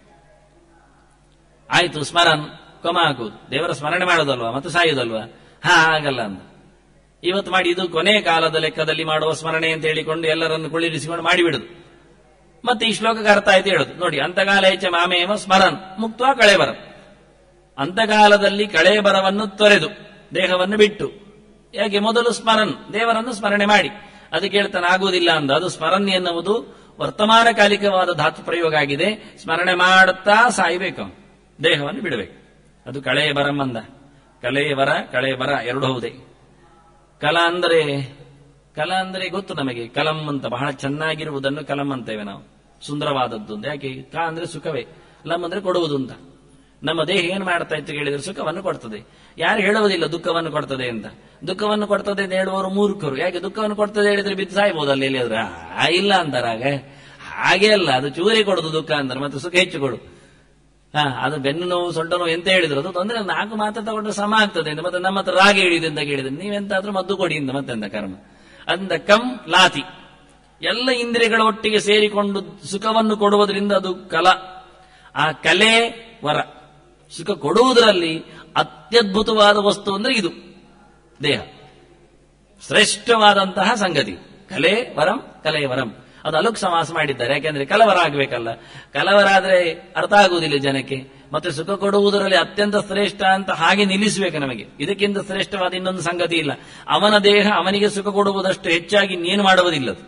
ಆಯ್ತು ಸ್ಮರನ್ ಕೊಮ ಹಾಕುದು ದೇವರ ಸ್ಮರಣೆ ಮಾಡೋದಲ್ವಾ ಮತ್ತೆ ಸಾಯುದಲ್ವಾ ಹಾ ಆಗಲ್ಲ ಅಂತ ಇವತ್ತು ಮಾಡಿ ಇದು ಕೊನೆ ಕಾಲದ ಲೆಕ್ಕದಲ್ಲಿ ಮಾಡುವ ಸ್ಮರಣೆ ಅಂತ ಹೇಳಿಕೊಂಡು ಎಲ್ಲರನ್ನು ಕುಳ್ಳಿರಿಸಿಕೊಂಡು ಮಾಡಿಬಿಡುದು ಮತ್ತೆ ಈ ಶ್ಲೋಕಕ್ಕೆ ಅರ್ಥ ಆಯ್ತು ಹೇಳುದು ನೋಡಿ ಅಂತಕಾಲೇಚ ಮಾಮೇವ ಸ್ಮರನ್ ಮುಕ್ತ ಕಳೆಬರ ಅಂತಕಾಲದಲ್ಲಿ ಕಳೆಬರವನ್ನು ತೊರೆದು ದೇಹವನ್ನು ಬಿಟ್ಟು ಯಾಕೆ ಮೊದಲು ಸ್ಮರನ್ ದೇವರನ್ನು ಸ್ಮರಣೆ ಮಾಡಿ ಅದಕ್ಕೆ ಹೇಳ್ತಾನೆ ಆಗುವುದಿಲ್ಲ ಅಂದ ಅದು ಸ್ಮರನ್ ಎನ್ನುವುದು ವರ್ತಮಾನ ಕಾಲಿಕವಾದ ಧಾತು ಪ್ರಯೋಗ ಆಗಿದೆ ಸ್ಮರಣೆ ಮಾಡುತ್ತಾ ಸಾಯಬೇಕು ಅವನು. ದೇಹವನ್ನು ಬಿಡಬೇಕು ಅದು ಕಳೆಯ ಬರಮಂದ ಕಲೆಯ ಬರ ಕಳೆಯ ಬರ ಎರಡು ಹೌದೇ ಕಲ ಅಂದರೆ ಕಲ ಅಂದರೆ ಗೊತ್ತು ನಮಗೆ ಕಲಂ ಅಂತ ಬಹಳ ಚೆನ್ನಾಗಿರುವುದನ್ನು ಕಲಂ ಅಂತೇವೆ ನಾವು ಸುಂದರವಾದದ್ದು ಅಂತ ಯಾಕೆ ಕ ಅಂದ್ರೆ ಸುಖವೇ ಲಂ ಅಂದ್ರೆ ಕೊಡುವುದು ಅಂತ ನಮ್ಮ ದೇಹ ಏನ್ ಮಾಡ್ತಾ ಇತ್ತು ಕೇಳಿದ್ರೆ ಸುಖವನ್ನು ಕೊಡ್ತದೆ ಯಾರು ಹೇಳುವುದಿಲ್ಲ ದುಃಖವನ್ನು ಕೊಡ್ತದೆ ಅಂತ ದುಃಖವನ್ನು ಕೊಡ್ತದೆ ಅಂತ ಹೇಳುವವರು ಮೂರ್ಖರು ಯಾಕೆ ದುಃಖವನ್ನು ಕೊಡ್ತದೆ ಹೇಳಿದ್ರೆ ಬಿದ್ದು ಸಾಯ್ಬೋದಲ್ಲ ಎಲ್ಲಿಯಾದ್ರೆ ಆ ಇಲ್ಲ ಅಂತಾರೆ ಹಾಗೆ ಹಾಗೆ ಅಲ್ಲ ಅದು ಚೂರಿ ಕೊಡುದು ದುಃಖ ಅಂತಾರೆ ಮತ್ತೆ ಸುಖ ಹೆಚ್ಚು ಕೊಡು ಹಾ ಅದು ಬೆನ್ನು ನೋವು ಸೊಂಟ ನೋವು ಎಂತ ಹೇಳಿದ್ರು ಅದು ತೊಂದರೆ ಇಲ್ಲ. ನಾಲ್ಕು ಮಾತ್ರ ತಗೊಂಡ್ರೆ ಸಮ ಆಗ್ತದೆ ಅಂತ ಮತ್ತೆ ನಮ್ಮ ಹತ್ರ ರಾಗ ಹೇಳಿದೆ ಅಂತ ಕೇಳಿದ್ರೆ ನೀವೆಂತಾದ್ರೂ ಮದ್ದು ಕೊಡಿ ಅಂತ ಮತ್ತೆಂತ ಕರ್ಮ ಅಂದ ಕಂ ಲಾತಿ ಎಲ್ಲ ಇಂದ್ರಿಯಗಳ ಒಟ್ಟಿಗೆ ಸೇರಿಕೊಂಡು ಸುಖವನ್ನು ಕೊಡುವುದರಿಂದ ಅದು ಕಲ ಆ ಕಲೆ ವರ ಸುಖ ಕೊಡುವುದರಲ್ಲಿ ಅತ್ಯದ್ಭುತವಾದ ವಸ್ತು ಅಂದ್ರೆ ಇದು ದೇಹ ಶ್ರೇಷ್ಠವಾದಂತಹ ಸಂಗತಿ ಕಲೆ ವರಂ ಕಲೆ ವರಂ ಅದು ಅಲುಕ್ ಸಮಾಸ ಮಾಡಿದ್ದಾರೆ ಯಾಕೆಂದ್ರೆ ಕಲವರ ಆಗಬೇಕಲ್ಲ ಕಲವರ ಆದ್ರೆ ಅರ್ಥ ಆಗುವುದಿಲ್ಲ ಜನಕ್ಕೆ ಮತ್ತೆ ಸುಖ ಕೊಡುವುದರಲ್ಲಿ ಅತ್ಯಂತ ಶ್ರೇಷ್ಠ ಅಂತ ಹಾಗೆ ನಿಲ್ಲಿಸಬೇಕು ನಮಗೆ ಇದಕ್ಕಿಂತ ಶ್ರೇಷ್ಠವಾದ ಇನ್ನೊಂದು ಸಂಗತಿ ಇಲ್ಲ ಅವನ ದೇಹ ಅವನಿಗೆ ಸುಖ ಕೊಡುವುದಷ್ಟು ಹೆಚ್ಚಾಗಿ ನೀನು ಮಾಡುವುದಿಲ್ಲ ಅದು.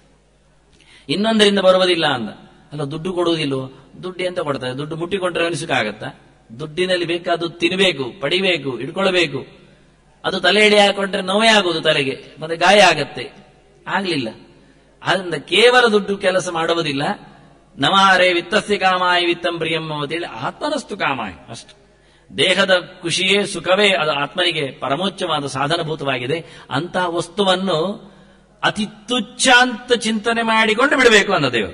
ಇನ್ನೊಂದರಿಂದ ಬರುವುದಿಲ್ಲ ಅಂದ ಅಲ್ಲ ದುಡ್ಡು ಕೊಡುವುದಿಲ್ಲವೋ ದುಡ್ಡು ಎಂತ ಕೊಡ್ತಾರೆ ದುಡ್ಡು ಮುಟ್ಟಿಕೊಂಡ್ರೆ ಅವನಿಗೆ ಸುಖ ಆಗತ್ತಾ ದುಡ್ಡಿನಲ್ಲಿ ಬೇಕಾದ್ದು ತಿನ್ನಬೇಕು ಪಡಿಬೇಕು ಇಟ್ಕೊಳ್ಬೇಕು ಅದು ತಲೆ ಎಡೆ ಹಾಕೊಂಡ್ರೆ ನೋವೇ ಆಗುವುದು ತಲೆಗೆ ಮತ್ತೆ ಗಾಯ ಆಗತ್ತೆ ಆಗ್ಲಿಲ್ಲ ಆದ್ರಿಂದ ಕೇವಲ ದುಡ್ಡು ಕೆಲಸ ಮಾಡುವುದಿಲ್ಲ ನಮಾರೇ ವಿತ್ತಸ್ಯ ಕಾಮಾಯ ವಿತ್ತಂ ಪ್ರಿಯಂ ಅಂತೇಳಿ ಆತ್ಮನಸ್ತು ಕಾಮಾಯ ಅಷ್ಟು ದೇಹದ ಖುಷಿಯೇ ಸುಖವೇ ಅದು ಆತ್ಮನಿಗೆ ಪರಮೋಚ್ಚವಾದ ಸಾಧನಭೂತವಾಗಿದೆ ಅಂತಹ ವಸ್ತುವನ್ನು ಅತಿ ತುಚ್ಛ ಅಂತ ಚಿಂತನೆ ಮಾಡಿಕೊಂಡು ಬಿಡಬೇಕು ಅನ್ನೋ ದೇವರು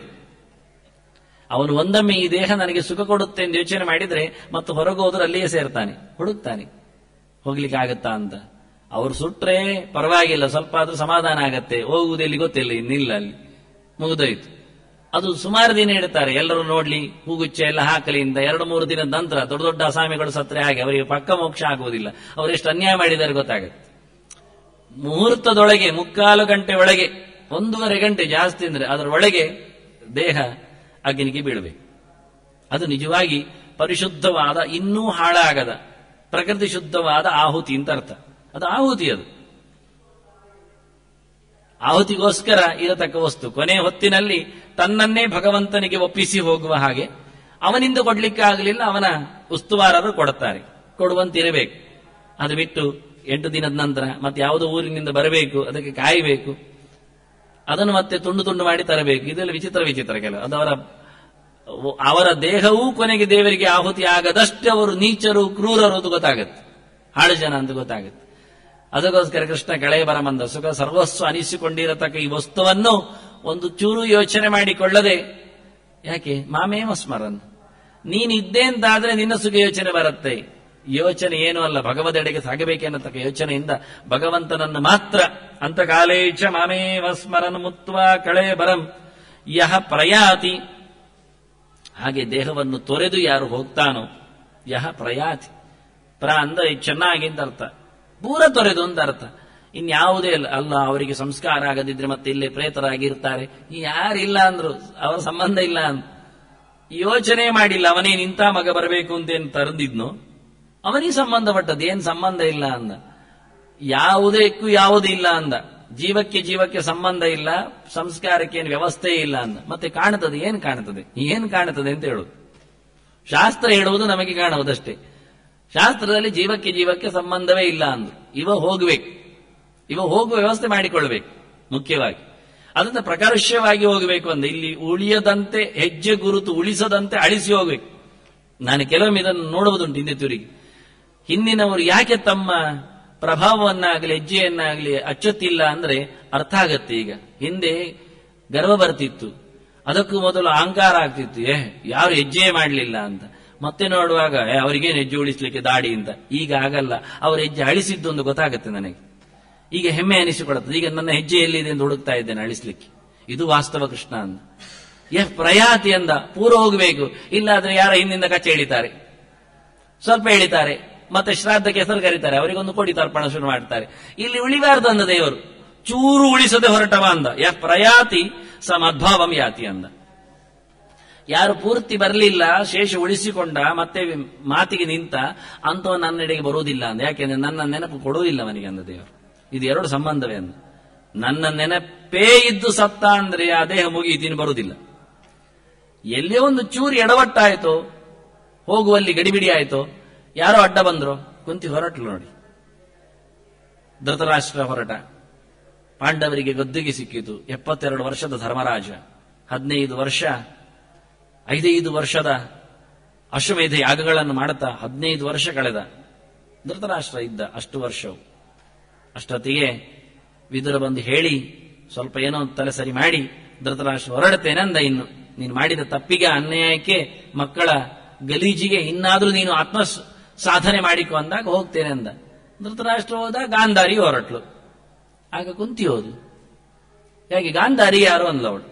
ಅವನು ಒಂದೊಮ್ಮೆ ಈ ದೇಹ ನನಗೆ ಸುಖ ಕೊಡುತ್ತೆ ಎಂದು ಯೋಚನೆ ಮಾಡಿದ್ರೆ ಮತ್ತು ಹೊರಗೆ ಹೋದ್ರೆ ಅಲ್ಲಿಯೇ ಸೇರ್ತಾನೆ ಹುಡುಕ್ತಾನೆ ಹೋಗ್ಲಿಕ್ಕೆ ಆಗತ್ತಾ ಅಂತ ಅವ್ರು ಸುಟ್ರೆ ಪರವಾಗಿಲ್ಲ ಸ್ವಲ್ಪ ಆದ್ರೂ ಸಮಾಧಾನ ಆಗತ್ತೆ ಹೋಗುವುದು ಎಲ್ಲಿ ಗೊತ್ತಿಲ್ಲ ಇನ್ನಿಲ್ಲ ಅಲ್ಲಿ ಮುಗಿದೋಯ್ತು ಅದು ಸುಮಾರು ದಿನ ಇಡ್ತಾರೆ ಎಲ್ಲರೂ ನೋಡ್ಲಿ ಹೂಗುಚ್ಚ ಎಲ್ಲ ಹಾಕಲಿ ಅಂತ ಎರಡು ಮೂರು ದಿನದ ನಂತರ ದೊಡ್ಡ ದೊಡ್ಡ ಅಸಾಮಿಗಳು ಸತ್ರೆ ಹಾಗೆ ಅವರಿಗೆ ಪಕ್ಕ ಮೋಕ್ಷ ಆಗುವುದಿಲ್ಲ ಅವರು ಎಷ್ಟು ಅನ್ಯಾಯ ಮಾಡಿದ್ದಾರೆ ಗೊತ್ತಾಗುತ್ತೆ ಮುಹೂರ್ತದೊಳಗೆ ಮುಕ್ಕಾಲು ಗಂಟೆ ಒಳಗೆ ಒಂದೂವರೆ ಗಂಟೆ ಜಾಸ್ತಿ ಅಂದ್ರೆ ಅದರ ಒಳಗೆ ದೇಹ ಅಗ್ನಿಗೆ ಬೀಳಬೇಕು ಅದು ನಿಜವಾಗಿ ಪರಿಶುದ್ಧವಾದ ಇನ್ನೂ ಹಾಳಾಗದ ಪ್ರಕೃತಿ ಶುದ್ಧವಾದ ಆಹುತಿ ಅಂತ ಅರ್ಥ ಅದು ಆಹುತಿ ಅದು ಆಹುತಿಗೋಸ್ಕರ ಇರತಕ್ಕ ವಸ್ತು ಕೊನೆ ಹೊತ್ತಿನಲ್ಲಿ ತನ್ನನ್ನೇ ಭಗವಂತನಿಗೆ ಒಪ್ಪಿಸಿ ಹೋಗುವ ಹಾಗೆ ಅವನಿಂದ ಕೊಡ್ಲಿಕ್ಕೆ ಆಗಲಿಲ್ಲ ಅವನ ಉಸ್ತುವಾರರು ಕೊಡುತ್ತಾರೆ ಕೊಡುವಂತಿರಬೇಕು ಅದು ಬಿಟ್ಟು ಎಂಟು ದಿನದ ನಂತರ ಮತ್ತೆ ಯಾವುದೋ ಊರಿನಿಂದ ಬರಬೇಕು ಅದಕ್ಕೆ ಕಾಯಬೇಕು ಅದನ್ನು ಮತ್ತೆ ತುಂಡು ತುಂಡು ಮಾಡಿ ತರಬೇಕು ಇದೆಲ್ಲ ವಿಚಿತ್ರ ವಿಚಿತ್ರ ಕೆಲವು ಅದು ಅವರ ಅವರ ದೇಹವೂ ಕೊನೆಗೆ ದೇವರಿಗೆ ಆಹುತಿ ಆಗದಷ್ಟು ಅವರು ನೀಚರು ಕ್ರೂರರು ಅಂತ ಗೊತ್ತಾಗತ್ತೆ ಹಾಳು ಜನ ಅಂತ ಗೊತ್ತಾಗುತ್ತೆ ಅದಕ್ಕೋಸ್ಕರ ಕೃಷ್ಣ ಕೆಳಗೆ ಬರಮಂದ ಸುಖ ಸರ್ವಸ್ವ ಅನಿಸಿಕೊಂಡಿರತಕ್ಕ ಈ ವಸ್ತುವನ್ನು ಒಂದು ಚೂರು ಯೋಚನೆ ಮಾಡಿಕೊಳ್ಳದೆ ಯಾಕೆ ಮಾಮೇವ ಸ್ಮರನ್ ನೀನಿದ್ದೆ ಅಂತಾದ್ರೆ ನಿನ್ನ ಸುಖ ಯೋಚನೆ ಬರುತ್ತೆ ಯೋಚನೆ ಏನೂ ಅಲ್ಲ ಭಗವದೆಡೆಗೆ ಸಾಗಬೇಕೆನ್ನತಕ್ಕ ಯೋಚನೆಯಿಂದ ಭಗವಂತನನ್ನು ಮಾತ್ರ ಅಂತ ಕಾಲೇಚ ಮಾಮೇವ ಸ್ಮರನ್ ಮುತ್ವ ಕಳೆ ಬರಂ ಯಹ ಪ್ರಯಾತಿ ಹಾಗೆ ದೇಹವನ್ನು ತೊರೆದು ಯಾರು ಹೋಗ್ತಾನೋ ಯಹ ಪ್ರಯಾತಿ ಪ್ರ ಅಂದ್ರೆ ಚೆನ್ನಾಗಿ ಅಂತ ಅರ್ಥ ಪೂರ ತೊರೆದು ಅಂತ ಅರ್ಥ ಇನ್ಯಾವುದೇ ಅಲ್ಲ ಅಲ್ಲ ಅವರಿಗೆ ಸಂಸ್ಕಾರ ಆಗದಿದ್ರೆ ಮತ್ತೆ ಇಲ್ಲೇ ಪ್ರೇತರಾಗಿರ್ತಾರೆ ಯಾರಿಲ್ಲ ಅಂದ್ರು ಅವರ ಸಂಬಂಧ ಇಲ್ಲ ಅಂತ ಯೋಚನೆ ಮಾಡಿಲ್ಲ ಅವನೇ ನಿಂತ ಮಗ ಬರಬೇಕು ಅಂತ ಏನ್ ತರಂದಿದ್ನೋ ಅವನಿಗೆ ಸಂಬಂಧಪಟ್ಟದ್ದು ಏನ್ ಸಂಬಂಧ ಇಲ್ಲ ಅಂದ ಯಾವುದಕ್ಕೂ ಯಾವುದೂ ಇಲ್ಲ ಅಂದ ಜೀವಕ್ಕೆ ಜೀವಕ್ಕೆ ಸಂಬಂಧ ಇಲ್ಲ ಸಂಸ್ಕಾರಕ್ಕೆ ಏನು ವ್ಯವಸ್ಥೆ ಇಲ್ಲ ಅಂದ ಮತ್ತೆ ಕಾಣುತ್ತದೆ ಏನ್ ಕಾಣುತ್ತದೆ ಏನ್ ಕಾಣುತ್ತದೆ ಅಂತ ಹೇಳುದು ಶಾಸ್ತ್ರ ಹೇಳುವುದು ನಮಗೆ ಕಾಣುವುದಷ್ಟೇ ಶಾಸ್ತ್ರದಲ್ಲಿ ಜೀವಕ್ಕೆ ಜೀವಕ್ಕೆ ಸಂಬಂಧವೇ ಇಲ್ಲ ಅಂದ್ರು ಇವ ಹೋಗ್ಬೇಕು ಇವ ಹೋಗುವ ವ್ಯವಸ್ಥೆ ಮಾಡಿಕೊಳ್ಬೇಕು ಮುಖ್ಯವಾಗಿ ಅದನ್ನ ಪ್ರಕರ್ಷವಾಗಿ ಹೋಗಬೇಕು ಅಂದ ಇಲ್ಲಿ ಉಳಿಯದಂತೆ ಹೆಜ್ಜೆ ಗುರುತು ಉಳಿಸದಂತೆ ಅಳಿಸಿ ಹೋಗ್ಬೇಕು ನಾನು ಕೆಲವೊಮ್ಮೆ ಇದನ್ನು ನೋಡುವುದುಂಟು ಹಿಂದೆ ತಿರುಗಿ ಹಿಂದಿನವರು ಯಾಕೆ ತಮ್ಮ ಪ್ರಭಾವವನ್ನಾಗಲಿ ಹೆಜ್ಜೆಯನ್ನಾಗಲಿ ಅಚ್ಚೊತ್ತಿಲ್ಲ ಅಂದ್ರೆ ಅರ್ಥ ಆಗತ್ತೆ ಈಗ ಹಿಂದೆ ಗರ್ವ ಬರ್ತಿತ್ತು ಅದಕ್ಕೂ ಮೊದಲು ಅಹಂಕಾರ ಆಗ್ತಿತ್ತು ಏ ಯಾರು ಹೆಜ್ಜೆ ಮಾಡಲಿಲ್ಲ ಅಂತ ಮತ್ತೆ ನೋಡುವಾಗ ಏ, ಅವರಿಗೇನು ಹೆಜ್ಜೆ ಉಳಿಸ್ಲಿಕ್ಕೆ ದಾಡಿ ಅಂತ ಈಗ ಆಗಲ್ಲ ಅವ್ರ ಹೆಜ್ಜೆ ಅಳಿಸಿದ್ದು ಒಂದು ಗೊತ್ತಾಗುತ್ತೆ ನನಗೆ ಈಗ ಹೆಮ್ಮೆ ಅನಿಸಿಕೊಡುತ್ತದೆ ಈಗ ನನ್ನ ಹೆಜ್ಜೆ ಎಲ್ಲಿದೆ ಎಂದು ಹುಡುಕ್ತಾ ಇದ್ದೇನೆ ಅಳಿಸ್ಲಿಕ್ಕೆ ಇದು ವಾಸ್ತವ ಕೃಷ್ಣ ಅಂದ ಎಫ್ ಪ್ರಯಾತಿ ಅಂದ ಪೂರ ಹೋಗಬೇಕು ಇಲ್ಲಾದ್ರೆ ಯಾರ ಹಿಂದಿಂದ ಕಚ್ಚೆ ಎಳಿತಾರೆ ಸ್ವಲ್ಪ ಎಳಿತಾರೆ ಮತ್ತೆ ಶ್ರಾದ್ದಕ್ಕೆ ಹೆಸರು ಕರೀತಾರೆ ಅವರಿಗೊಂದು ಕೋಟಿ ತರ್ಪಣ ಶುರು ಮಾಡ್ತಾರೆ ಇಲ್ಲಿ ಉಳಿಬಾರ್ದು ಅಂದ ದೇವರು ಚೂರು ಉಳಿಸದೆ ಹೊರಟವ ಅಂದ ಯಾ ಪ್ರಯಾತಿ ಸ ಮದ್ಭಾವಂ ಯಾತಿ ಅಂದ ಯಾರು ಪೂರ್ತಿ ಬರಲಿಲ್ಲ ಶೇಷ ಉಳಿಸಿಕೊಂಡ ಮತ್ತೆ ಮಾತಿಗೆ ನಿಂತ ಅಂತವ ನನ್ನೆಡೆಗೆ ಬರುವುದಿಲ್ಲ ಅಂದ ಯಾಕೆಂದ್ರೆ ನನ್ನ ನೆನಪು ಕೊಡುವುದಿಲ್ಲ ಅವನಿಗೆ ಅಂದ ದೇವರು ಇದು ಎರಡು ಸಂಬಂಧವೇ ಅಂದ ನನ್ನ ನೆನಪೇ ಇದ್ದು ಸತ್ತ ಅಂದ್ರೆ ಆ ದೇಹ ಮುಗಿಯಿತೀನಿ ಬರುವುದಿಲ್ಲ ಎಲ್ಲೇ ಒಂದು ಚೂರು ಎಡವಟ್ಟಾಯ್ತೋ ಹೋಗುವಲ್ಲಿ ಗಡಿಬಿಡಿ ಆಯ್ತೋ ಯಾರೋ ಅಡ್ಡ ಬಂದ್ರು ಕುಂತಿ ಹೊರಟ್ಲು ನೋಡಿ ಧೃತರಾಷ್ಟ್ರ ಹೊರಟ ಪಾಂಡವರಿಗೆ ಗದ್ದುಗೆ ಸಿಕ್ಕಿತು ಎಪ್ಪತ್ತೆರಡು ವರ್ಷದ ಧರ್ಮರಾಜ ಹದಿನೈದು ವರ್ಷ ಐದೈದು ವರ್ಷದ ಅಶ್ವಮೇಧ ಯಾಗಗಳನ್ನು ಮಾಡುತ್ತಾ ಹದಿನೈದು ವರ್ಷ ಕಳೆದ ಧೃತರಾಷ್ಟ್ರ ಇದ್ದ ಅಷ್ಟು ವರ್ಷವು ಅಷ್ಟೊತ್ತಿಗೆ ವಿದುರ ಬಂದು ಹೇಳಿ ಸ್ವಲ್ಪ ಏನೋ ಒಂದು ತಲೆ ಸರಿ ಮಾಡಿ ಧೃತರಾಷ್ಟ್ರ ಹೊರಡುತ್ತೇನೆ ಅಂದ ಇನ್ನು ನೀನು ಮಾಡಿದ ತಪ್ಪಿಗೆ ಅನ್ಯಾಯಕ್ಕೆ ಮಕ್ಕಳ ಗಲೀಜಿಗೆ ಇನ್ನಾದ್ರೂ ನೀನು ಆತ್ಮ ಸ- ಸಾಧನೆ ಮಾಡಿಕೊ ಅಂದಾಗ ಹೋಗ್ತೇನೆ ಅಂದ ಧೃತರಾಷ್ಟ್ರ ಹೋದ ಗಾಂಧಾರಿ ಹೊರಟ್ಲು ಆಗ ಕುಂತಿ ಹೋದು ಹೇಗೆ ಗಾಂಧಾರಿ ಯಾರು ಅಂದ್ಲ ಅವಳು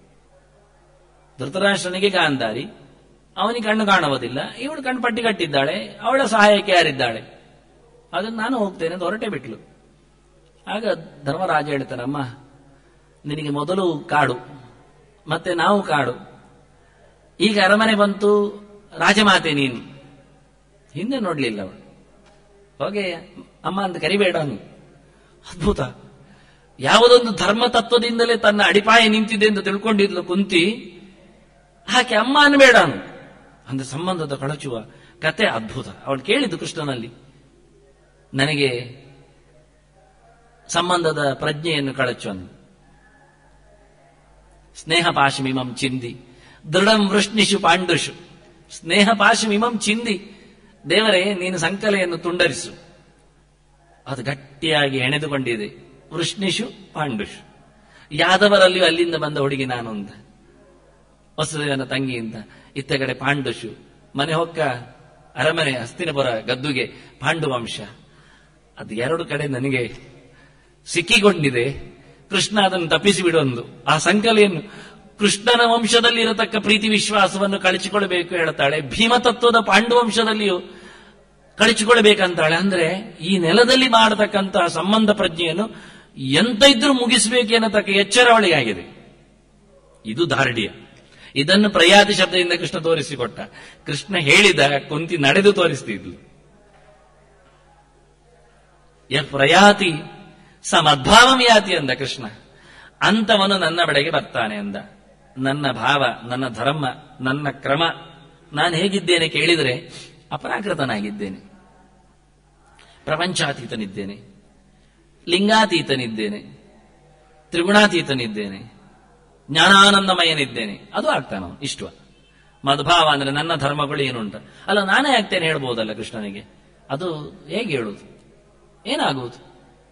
ಧೃತರಾಷ್ಟ್ರನಿಗೆ ಗಾಂಧಾರಿ ಅವನಿಗೆ ಕಣ್ಣು ಕಾಣುವುದಿಲ್ಲ ಇವಳು ಕಣ್ಣು ಪಟ್ಟಿ ಕಟ್ಟಿದ್ದಾಳೆ ಅವಳ ಸಹಾಯಕ್ಕೆ ಯಾರಿದ್ದಾಳೆ ಅದನ್ನು ನಾನು ಹೋಗ್ತೇನೆ ಅಂತ ಹೊರಟೆ ಬಿಟ್ಲು ಆಗ ಧರ್ಮರಾಜ ಹೇಳ್ತಾರೆ ಅಮ್ಮ ನಿನಗೆ ಮೊದಲು ಕಾಡು ಮತ್ತೆ ನಾವು ಕಾಡು ಈಗ ಅರಮನೆ ಬಂತು ರಾಜಮಾತೆ ನೀನು ಹಿಂದೆ ನೋಡ್ಲಿಲ್ಲ ಅವಳು ಹೋಗೆ ಅಮ್ಮ ಅಂತ ಕರಿಬೇಡ ಅನ್ನು ಅದ್ಭುತ ಯಾವುದೊಂದು ಧರ್ಮ ತತ್ವದಿಂದಲೇ ತನ್ನ ಅಡಿಪಾಯ ನಿಂತಿದೆ ಅಂತ ತಿಳ್ಕೊಂಡಿದ್ಲು ಕುಂತಿ ಆಕೆ ಅಮ್ಮ ಅನ್ಬೇಡ ಅನ್ನು ಅಂದ್ರೆ ಸಂಬಂಧದ ಕಳಚುವ ಕತೆ ಅದ್ಭುತ ಅವಳು ಕೇಳಿದ್ದು ಕೃಷ್ಣನಲ್ಲಿ ನನಗೆ ಸಂಬಂಧದ ಪ್ರಜ್ಞೆಯನ್ನು ಕಳಚುವನು ಸ್ನೇಹ ಪಾಶಮಿಮಂ ಚಿಂದಿ ದೃಢಂ ವೃಷ್ಣಿಷು ಪಾಂಡುಷು ಸ್ನೇಹ ಪಾಶಮಿಮಂ ಚಿಂದಿ ದೇವರೇ ನೀನು ಸಂಕಲೆಯನ್ನು ತುಂಡರಿಸು ಅದು ಗಟ್ಟಿಯಾಗಿ ಹೆಣೆದುಕೊಂಡಿದೆ ವೃಷ್ಣಿಷು ಪಾಂಡುಷು ಯಾದವರಲ್ಲಿಯೂ ಅಲ್ಲಿಂದ ಬಂದ ಹುಡುಗಿ ನಾನು ಅಂತ ವಸುದೇವನ ತಂಗಿಯಿಂದ ಇತ್ತ ಕಡೆ ಪಾಂಡುಷು ಮನೆ ಹೊಕ್ಕ ಅರಮನೆ ಹಸ್ತಿನಪುರ ಗದ್ದುಗೆ ಪಾಂಡು ವಂಶ ಅದು ಎರಡು ಕಡೆ ನನಗೆ ಸಿಕ್ಕಿಕೊಂಡಿದೆ ಕೃಷ್ಣ ಅದನ್ನು ತಪ್ಪಿಸಿ ಬಿಡೊಂದು ಆ ಸಂಕಲೆಯನ್ನು ಕೃಷ್ಣನ ವಂಶದಲ್ಲಿ ಇರತಕ್ಕ ಪ್ರೀತಿ ವಿಶ್ವಾಸವನ್ನು ಕಳಚಿಕೊಳ್ಳಬೇಕು ಹೇಳ್ತಾಳೆ ಭೀಮತತ್ವದ ಪಾಂಡು ವಂಶದಲ್ಲಿಯೂ ಕಳಚಿಕೊಳ್ಳಬೇಕಂತಾಳೆ ಅಂದ್ರೆ ಈ ನೆಲದಲ್ಲಿ ಮಾಡತಕ್ಕಂತಹ ಸಂಬಂಧ ಪ್ರಜ್ಞೆಯನ್ನು ಎಂತ ಇದ್ರೂ ಮುಗಿಸಬೇಕು ಎನ್ನತಕ್ಕ ಎಚ್ಚರ ಅವಳಿಗೆ ಆಗಿದೆ ಇದು ದಾರ್ಢ್ಯ ಇದನ್ನು ಪ್ರಯಾತಿ ಶಬ್ದದಿಂದ ಕೃಷ್ಣ ತೋರಿಸಿಕೊಟ್ಟ ಕೃಷ್ಣ ಹೇಳಿದ ಕುಂತಿ ನಡೆದು ತೋರಿಸ್ತಿದ್ಲು ಯ ಪ್ರಯಾತಿ ಸ ಮದ್ಭಾವಂ ಯಾತಿ ಅಂದ ಕೃಷ್ಣ ಅಂತವನು ನನ್ನ ಬಡೆಗೆ ಬರ್ತಾನೆ ಅಂದ ನನ್ನ ಭಾವ ನನ್ನ ಧರ್ಮ ನನ್ನ ಕ್ರಮ ನಾನು ಹೇಗಿದ್ದೇನೆ ಕೇಳಿದರೆ ಅಪರಾಕೃತನಾಗಿದ್ದೇನೆ ಪ್ರಪಂಚಾತೀತನಿದ್ದೇನೆ ಲಿಂಗಾತೀತನಿದ್ದೇನೆ ತ್ರಿಗುಣಾತೀತನಿದ್ದೇನೆ ಜ್ಞಾನಾನಂದಮಯನಿದ್ದೇನೆ ಅದು ಆಗ್ತಾನ ಇಷ್ಟ ಮದ್ಭಾವ ಅಂದ್ರೆ ನನ್ನ ಧರ್ಮಗಳು ಏನುಂಟ ಅಲ್ಲ ನಾನೇ ಆಗ್ತೇನೆ ಹೇಳ್ಬೋದಲ್ಲ ಕೃಷ್ಣನಿಗೆ ಅದು ಹೇಗೆ ಹೇಳುವುದು ಏನಾಗುವುದು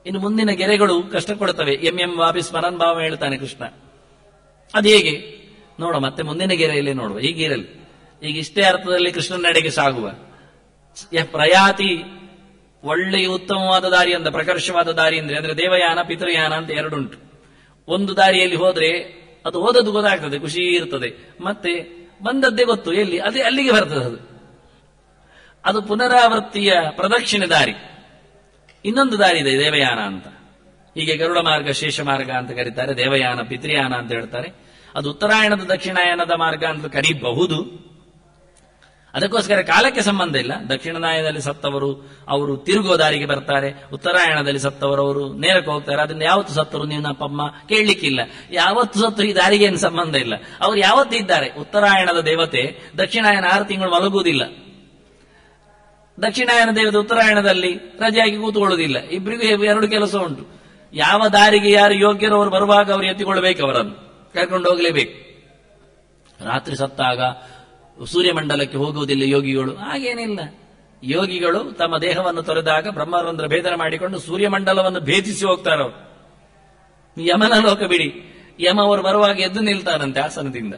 ಇನ್ನು ಮುಂದಿನ ಗೆರೆಗಳು ಕಷ್ಟ ಕೊಡ್ತವೆ ಎಂ ಎಂ ವಾಪಿ ಸ್ಮರನ್ ಭಾವ ಹೇಳ್ತಾನೆ ಕೃಷ್ಣ ಅದು ಹೇಗೆ ನೋಡ ಮತ್ತೆ ಮುಂದಿನ ಗೆರೆಯಲ್ಲಿ ನೋಡುವ ಹೀಗಿರಲಿ ಈಗ ಇಷ್ಟೇ ಅರ್ಥದಲ್ಲಿ ಕೃಷ್ಣನ ನಡೆಗೆ ಸಾಗುವ ಯ- ಪ್ರಯಾತಿ ಒಳ್ಳೆಯ ಉತ್ತಮವಾದ ದಾರಿ ಅಂದ ಪ್ರಕರ್ಷವಾದ ದಾರಿ ಅಂದ್ರೆ ಅಂದ್ರೆ ದೇವಯಾನ ಪಿತೃಯಾನ ಅಂತ ಎರಡುಂಟು ಒಂದು ದಾರಿಯಲ್ಲಿ ಹೋದ್ರೆ ಅದು ಹೋದದ್ದು ಗೊತ್ತಾಗ್ತದೆ ಖುಷಿ ಇರ್ತದೆ ಮತ್ತೆ ಬಂದದ್ದೇ ಗೊತ್ತು ಎಲ್ಲಿ ಅದೇ ಅಲ್ಲಿಗೆ ಬರ್ತದೆ ಅದು ಅದು ಪುನರಾವರ್ತಿಯ ಪ್ರದಕ್ಷಿಣೆ ದಾರಿ ಇನ್ನೊಂದು ದಾರಿ ಇದೆ ದೇವಯಾನ ಅಂತ ಹೀಗೆ ಗರುಡ ಮಾರ್ಗ ಶೇಷ ಮಾರ್ಗ ಅಂತ ಕರೀತಾರೆ ದೇವಯಾನ ಪಿತೃಯಾನ ಅಂತ ಹೇಳ್ತಾರೆ ಅದು ಉತ್ತರಾಯಣದ ದಕ್ಷಿಣಾಯನದ ಮಾರ್ಗ ಅಂತ ಕರೀಬಹುದು ಅದಕ್ಕೋಸ್ಕರ ಕಾಲಕ್ಕೆ ಸಂಬಂಧ ಇಲ್ಲ ದಕ್ಷಿಣಾಯನದಲ್ಲಿ ಸತ್ತವರು ಅವರು ತಿರುಗುವ ದಾರಿಗೆ ಬರ್ತಾರೆ ಉತ್ತರಾಯಣದಲ್ಲಿ ಸತ್ತವರು ಅವರು ನೇರಕ್ಕೆ ಹೋಗ್ತಾರೆ ಅದನ್ನ ಯಾವತ್ತು ಸತ್ತರು ನೀವು ನಪ್ಪಮ್ಮ ಕೇಳಲಿಕ್ಕಿಲ್ಲ ಯಾವತ್ತು ಸತ್ತು ಈ ದಾರಿಗೆ ಏನು ಸಂಬಂಧ ಇಲ್ಲ ಅವರು ಯಾವತ್ತು ಇದ್ದಾರೆ ಉತ್ತರಾಯಣದ ದೇವತೆ ದಕ್ಷಿಣಾಯನ ಆರು ತಿಂಗಳು ಮಲಗುವುದಿಲ್ಲ ದಕ್ಷಿಣಾಯನ ದೇವತೆ ಉತ್ತರಾಯಣದಲ್ಲಿ ರಜೆಯಾಗಿ ಕೂತ್ಕೊಳ್ಳುವುದಿಲ್ಲ ಇಬ್ಬರಿಗೂ ಎರಡು ಕೆಲಸ ಉಂಟು ಯಾವ ದಾರಿಗೆ ಯಾರು ಯೋಗ್ಯರು ಅವರು ಬರುವಾಗ ಅವರು ಎತ್ತಿಕೊಳ್ಬೇಕು ಅವರನ್ನು ಕರ್ಕೊಂಡು ಹೋಗಲೇಬೇಕು ರಾತ್ರಿ ಸತ್ತಾಗ ಸೂರ್ಯಮಂಡಲಕ್ಕೆ ಹೋಗುವುದಿಲ್ಲ ಯೋಗಿಗಳು ಹಾಗೇನಿಲ್ಲ ಯೋಗಿಗಳು ತಮ್ಮ ದೇಹವನ್ನು ತೊರೆದಾಗ ಬ್ರಹ್ಮರಂಧ್ರ ಭೇದನ ಮಾಡಿಕೊಂಡು ಸೂರ್ಯಮಂಡಲವನ್ನು ಭೇದಿಸಿ ಹೋಗ್ತಾರೆ ಅವರು ಯಮನ ಲೋಕ ಬಿಡಿ ಯಮ ಅವರು ಬರುವಾಗ ಎದ್ದು ನಿಲ್ತಾರಂತೆ ಆಸನದಿಂದ